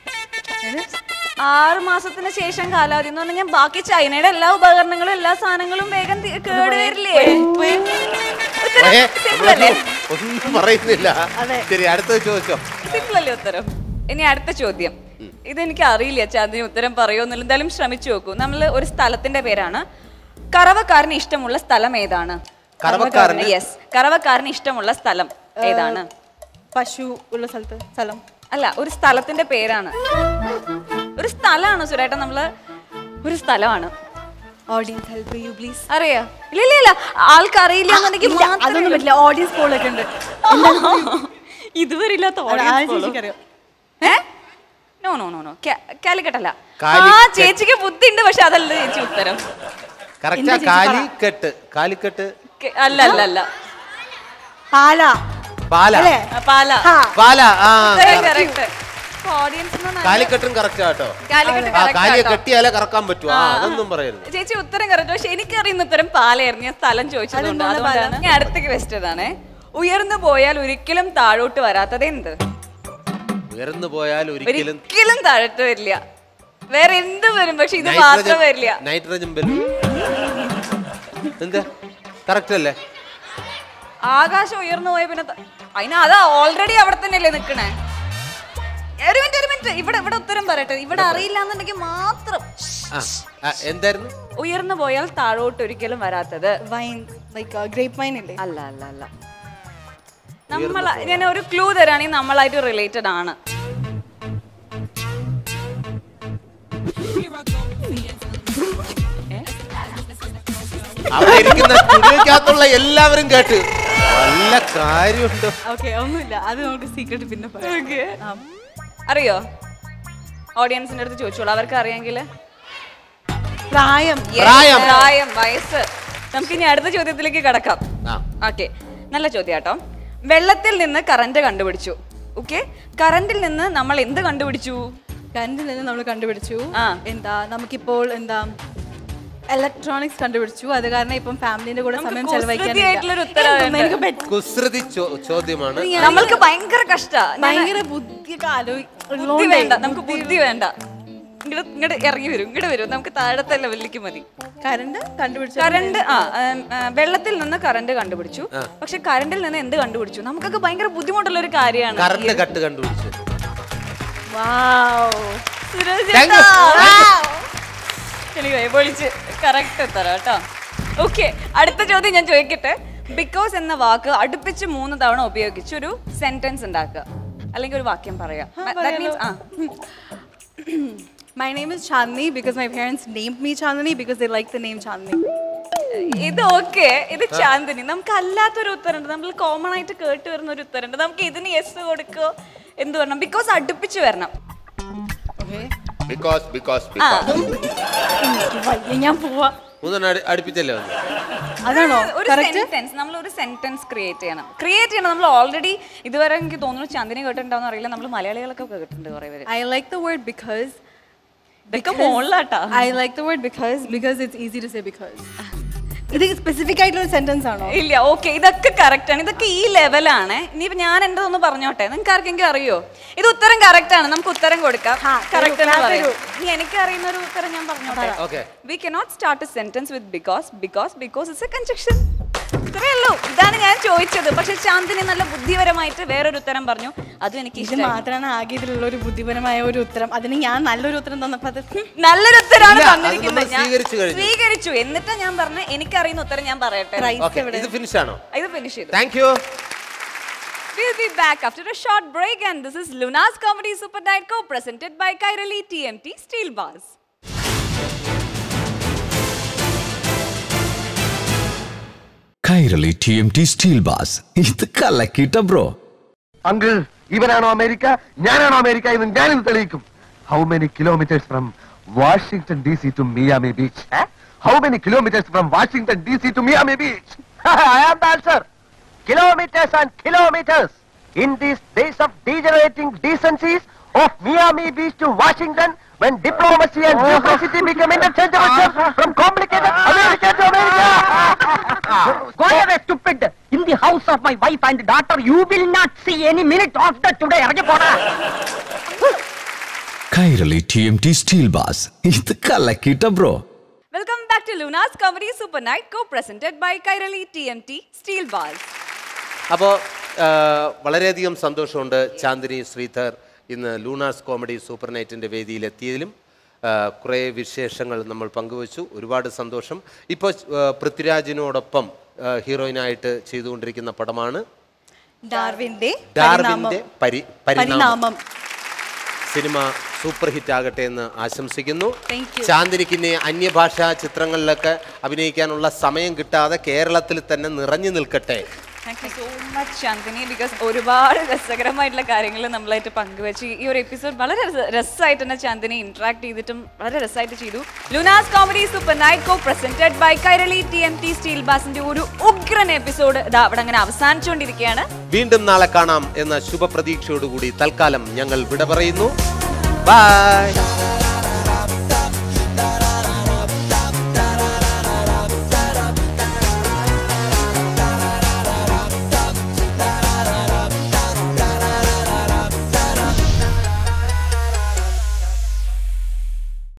ആറ് മാസത്തിന് ശേഷം കാലാവധി എന്ന് പറഞ്ഞാൽ ബാക്കി ചൈനയുടെ എല്ലാ ഉപകരണങ്ങളും എല്ലാ സാധനങ്ങളും വേഗം തി- കേടുവരില്ലേ ഉത്തരം ഏ, simple അല്ലേ ഒന്നും പറയുന്നില്ല ശരി അടുത്തത് ചോദിച്ചോ സിമ്പിൾ അല്ലേ ഉത്തരം ഇനി അടുത്ത ചോദ്യം ഇതെനിക്ക് അറിയില്ല ചാന്ദിനി ഉത്തരം പറയുമെന്നില്ല എന്തായാലും ശ്രമിച്ചു നോക്കൂ നമ്മൾ ഒരു സ്ഥലത്തിന്റെ പേരാണ് കറവക്കാരന് ഇഷ്ടമുള്ള സ്ഥലം ഏതാണ് കറവക്കാരന്? യെസ് കറവക്കാരന് ഇഷ്ടമുള്ള സ്ഥലം ഏതാണ് പശു ഉള്ള സ്ഥലത്ത് സ്ഥലം അല്ല ഒരു സ്ഥലത്തിന്റെ പേരാണ് ഒരു സ്ഥലമാണ് സുരേട്ട നമ്മള് ഒരു സ്ഥലമാണ് ഓഡിയൻസ് ഹെൽപ്പ് ചെയ്യൂ പ്ലീസ് അറിയാ ഇല്ല ഇല്ല ഇല്ല ആൾക്ക് അറിയില്ല എന്നുണ്ടെങ്കിൽ ഇല്ല, അതൊന്നും പറ്റില്ല ഓഡിയൻസ് പോളൊക്കെ ഉണ്ട് ഇതുവരെ ഇല്ലാത്ത അല്ല, ആ audience ചേച്ചിക്ക് പോലും. അറിയാം. ഏ നോ നോ നോ നോ കാലിക്കട്ടല്ല ആ കാലിക്കറ്റ്. ചേച്ചിക്ക് ബുദ്ധി ഉണ്ട് പക്ഷെ അതല്ല ചേച്ചി ഉത്തരം കറക്റ്റാ കാലിക്കെട്ട് കാലിക്കെട്ട് ക- അല്ല അല്ല അല്ല പാല പാല ആ, പാല പാല ആ കറക്റ്റ് ഓഡിയൻസ് കാലിക്കെട്ടും കറക്റ്റാ കേട്ടോ കാലിക്കട്ട് ആ correct കാലിയെ ആട്ടോ. കെട്ടിയാലേ കറക്കാൻ പറ്റൂ ആ ആ. അതൊന്നും പറയരുത് ചേച്ചി ഉത്തരം കറക്റ്റ് പക്ഷെ എനിക്കറിയുന്ന ഉത്തരം പാലായിരുന്നു ഞാൻ സ്ഥലം ചോദിച്ചതുകൊണ്ട് അതെന്താണ് അതുകൊണ്ടാണ് ഞാൻ അടുത്ത ക്വസ്റ്റ്യൻ ആണ് ഉയർന്നു പോയാൽ ഒരിക്കലും താഴോട്ട് വരാത്തത് എന്ത് ഉയർന്നു പോയാൽ ഒരിക്കലും ഒരിക്കലും താഴോട്ട് വരില്ല വേറെ എന്ത് വരും പക്ഷെ ഇത് മാത്രം വരില്ല നൈട്രജൻ ബലൂൺ എന്താ കറക്റ്റ് അല്ലേ ആകാശം ഉയർന്നു പോയ പിന്നെ ത- അതിന് അതാ ഓൾറെഡി അവിടെ തന്നെയല്ലേ നിക്കണേ ഒരു മിനിറ്റ് ഒരു മിനിറ്റ് ഇവിടെ ഇവിടെ ഉത്തരം പറയട്ടെ ഇവിടെ അറിയില്ല എന്നുണ്ടെങ്കിൽ മാത്രം ആ ആ, എന്തായിരുന്നു ഉയർന്നു പോയാൽ താഴോട്ട് ഒരിക്കലും വരാത്തത് വൈൻ ലൈക്ക് ഗ്രേപ്പ് വൈൻ ഇല്ലേ അല്ല അല്ല അല്ല നമ്മൾ ഞാൻ ഒരു ക്ലൂ തരാണെങ്കിൽ നമ്മളായിട്ട് റിലേറ്റഡ് ആണ് അവിടെ ഇരിക്കുന്ന സ്റ്റുഡിയോക്കകത്തുള്ള എല്ലാവരും കേട്ട് നല്ല കാര്യമുണ്ട് ഓക്കെ ഒന്നുമില്ല അത് നമുക്ക് സീക്രട്ട് പിന്നെ പറയാം അറിയോ ഓഡിയൻസിന്റെ അടുത്ത് ചോദിച്ചോളൂ അവർക്ക് അറിയാമെങ്കിൽ പ്രായം പ്രായം. പ്രായം വയസ്സ് നമുക്ക് ഇനി അടുത്ത ചോദ്യത്തിലേക്ക് കടക്കാം ഓക്കെ നല്ല ചോദ്യം കേട്ടോ വെള്ളത്തിൽ നിന്ന് കറന്റ് കണ്ടുപിടിച്ചു ഓക്കെ കറന്റിൽ നിന്ന് നമ്മൾ എന്ത് കണ്ടുപിടിച്ചു കറണ്ടിൽ നിന്ന് നമ്മൾ കണ്ടുപിടിച്ചു എന്താ നമുക്കിപ്പോൾ എന്താ ഇലക്ട്രോണിക്സ് കണ്ടുപിടിച്ചു അത് കാരണം ഇപ്പം ഫാമിലിന്റെ കൂടെ സമയം കുസൃതിയായിട്ടുള്ളൊരു ഉത്തരവാണ്. ചെലവഴിക്കാൻ എനിക്ക് പറ്റും കുസൃതി ചോ- ചോദ്യമാണ് നമ്മൾക്ക് ഭയങ്കര കഷ്ട ഭയങ്കര ബുദ്ധിയൊക്കെ ആലോചി ബുദ്ധി വേണ്ട നമുക്ക് ബുദ്ധി വേണ്ട ഇങ്ങോട്ട് ഇങ്ങോട്ട് ഇറങ്ങി വരും ഇങ്ങോട്ട് വരും നമുക്ക് താഴത്തെ ലെവലിലേക്ക് മതി കറണ്ട് കണ്ടുപിടിച്ചു കറണ്ട് ആ ഉം, ആ, വെള്ളത്തിൽ നിന്ന് കറണ്ട് കണ്ടുപിടിച്ചു പക്ഷെ കറണ്ടിൽ നിന്ന് എന്ത് കണ്ടുപിടിച്ചു നമുക്കൊക്കെ ഭയങ്കര ബുദ്ധിമുട്ടുള്ള ഒരു കാര്യമാണ് കറണ്ട് കട്ട് കണ്ടുപിടിച്ചു Wow. സുരേഷ് Thank ചേട്ടാ. you. Wow. എനിക്ക് പൊളിച്ച് കറക്റ്റ് തരാം കേട്ടോ ഓക്കെ അടുത്ത ചോദ്യം ഞാൻ ചോദിക്കട്ടെ ബിക്കോസ് എന്ന വാക്ക് അടുപ്പിച്ച് മൂന്ന് തവണ ഉപയോഗിച്ച് ഒരു സെന്റൻസ് ഉണ്ടാക്കുക അല്ലെങ്കിൽ ഒരു വാക്യം പറയാം That means, ആ My name is Chandni because my parents named me Chandni because they like the name Chandni. ഇത് ഓക്കെ ഇത് ചാന്ദിനി നമുക്ക് അല്ലാത്തൊരു ഉത്തരമുണ്ട് നമ്മൾ കോമൺ ആയിട്ട് കേട്ട് വരുന്ന ഒരു ഉത്തരമുണ്ട് നമുക്ക് ഇതിന് യെസ് കൊടുക്കോ എന്ത് വരണം ബിക്കോസ് അടുപ്പിച്ച് വരണം ബിക്കോസ് ബിക്കോസ് ആ. ബിക്കോസ് ഞാൻ പോവാ മൂന്നെണ്ണം അടി- അടുപ്പിച്ചല്ലേ വന്നു അതാണോ ഒരു സെന്റൻസ് നമ്മൾ ഒരു സെന്റൻസ് ക്രിയേറ്റ് ചെയ്യണം ക്രിയേറ്റ് ചെയ്യണം നമ്മൾ ഓൾറെഡി ഇതുവരെ എനിക്ക് തോന്നുന്നു ചന്ദിനി കേട്ടിട്ടുണ്ടാവും അറിയില്ല നമ്മൾ മലയാളികളൊക്കെ കേട്ടിട്ടുണ്ട് കുറെ പേര് I like the word because. ഇതൊക്കെ മോളിലാട്ടാ I like the word because because it's easy to say because. ഇത് സ്പെസിഫിക് ആയിട്ടുള്ള ഒരു സെന്റൻസ് ആണോ ഇല്ല ഓക്കെ ഇതൊക്കെ കറക്റ്റ് ആണ് ഇതൊക്കെ ഈ ലെവലാണ് ഇനിയിപ്പോ ഞാൻ എൻ്റെ ഒന്ന് പറഞ്ഞോട്ടെ നിങ്ങൾക്ക് ആർക്കെങ്കിലും അറിയോ ഇത് ഉത്തരം കറക്റ്റ് ആണ് നമുക്ക് ഉത്തരം കൊടുക്കാം കറക്റ്റ് എന്ന് clap പറയും തരൂ. ഇനി എനിക്ക് അറിയുന്ന ഒരു ഉത്തരം ഞാൻ പറഞ്ഞോട്ടെ okay we cannot start a sentence with because because because it's a conjunction ഇത്രയേ ഉള്ളൂ ഇതാണ് ഞാൻ ചോദിച്ചത് പക്ഷെ ചാന്ദിനി നല്ല ബുദ്ധിപരമായിട്ട് വേറൊരു ഉത്തരം പറഞ്ഞു അതും എനിക്ക് ഇത് ഇഷ്ടമായി മാത്രമാണ് ആകെ ഇതിലുള്ള ഒരു ബുദ്ധിപരമായ ഒരു ഉത്തരം അതിന് ഞാൻ നല്ലൊരു ഉത്തരം തന്നപ്പോ അത് ഹും. നല്ലൊരു ഉത്തരമാണ് ഇല്ല, അത് തന്നിരിക്കുന്നത് നമ്മൾ ഞാൻ സ്വീകരിച്ചു കഴിഞ്ഞു. സ്വീകരിച്ചു എന്നിട്ടാ ഞാൻ പറഞ്ഞ എനിക്കറിയുന്ന ഉത്തരം ഞാൻ പറയട്ടെ ഓക്കെ ഇത് ഫിനിഷ് ആണോ ഇത് ഫിനിഷ് ചെയ്തു thank you We'll be back after a short break, and this is Luna's Comedy Super Night Co presented by Kairali TMT Steel Bars. Kairali T M T steel bars ഇത് കലക്കിട്ട bro uncle ഇവനാണോ America ഞാനാണോ America എന്ന് ഞാനിത് തെളിയിക്കും how many kilometres from Washington D C to Miami beach how many kilometres from Washington D C to Miami beach I am the answer. Kilometers and kilometers. In these days of degenerating decencies of Miami Beach to Washington, when diplomacy and bureaucracy become interchangeable from complicated America to America. Go away, stupid. In the house of my wife and daughter, you will not see any minute of the today. ഇറങ്ങി പോടാ. Kairali T M T steel bars ഇത് കലക്കിട്ട bro Welcome back to Luna's Comedy Super Night Co presented by Kairali TMT Steel Bars. അപ്പോൾ വളരെയധികം സന്തോഷമുണ്ട് ചാന്ദിനി ശ്രീധർ ഇന്ന് Lunas comedy super നൈറ്റിൻ്റെ വേദിയിലെത്തിയതിലും ആ, കുറേ വിശേഷങ്ങൾ നമ്മൾ പങ്കുവച്ചു ഒരുപാട് സന്തോഷം ഇപ്പോൾ പൃഥ്വിരാജിനോടൊപ്പം ആ, ഹീറോയിനായിട്ട് ചെയ്തുകൊണ്ടിരിക്കുന്ന പടമാണ് ഡാർവിന്റെ ഡാർവിൻ്റെ പരി പരിണാമം പരിണാമം സിനിമ സൂപ്പർ ഹിറ്റ് ആകട്ടെ എന്ന് ആശംസിക്കുന്നു Thank you. ചാന്ദിനിക്ക് ഇനി അന്യഭാഷാ ചിത്രങ്ങളിലൊക്കെ അഭിനയിക്കാനുള്ള സമയം കിട്ടാതെ കേരളത്തിൽ തന്നെ നിറഞ്ഞു നിൽക്കട്ടെ Thank you so much, Chandini, because ഒരുപാട് രസകരമായിട്ടുള്ള കാര്യങ്ങൾ നമ്മളായിട്ട് പങ്കുവെച്ച് ഈ ഒരു എപ്പിസോഡ് വളരെ രസ- രസമായിട്ട് തന്നെ ചാന്ദിനി ഇന്ററാക്ട് ചെയ്തിട്ടും വളരെ രസമായിട്ട് ചെയ്തു Lunas comedy super night co presented by Kairali T M T steel ബാസിന്റെ ഒരു ഉഗ്രൻ എപ്പിസോഡ് ഇതാ അവിടെ അങ്ങനെ അവസാനിച്ചുകൊണ്ടിരിക്കുകയാണ് വീണ്ടും നാളെ കാണാം എന്ന ശുഭപ്രതീക്ഷയോടുകൂടി തൽക്കാലം ഞങ്ങൾ വിട പറയുന്നു ബൈ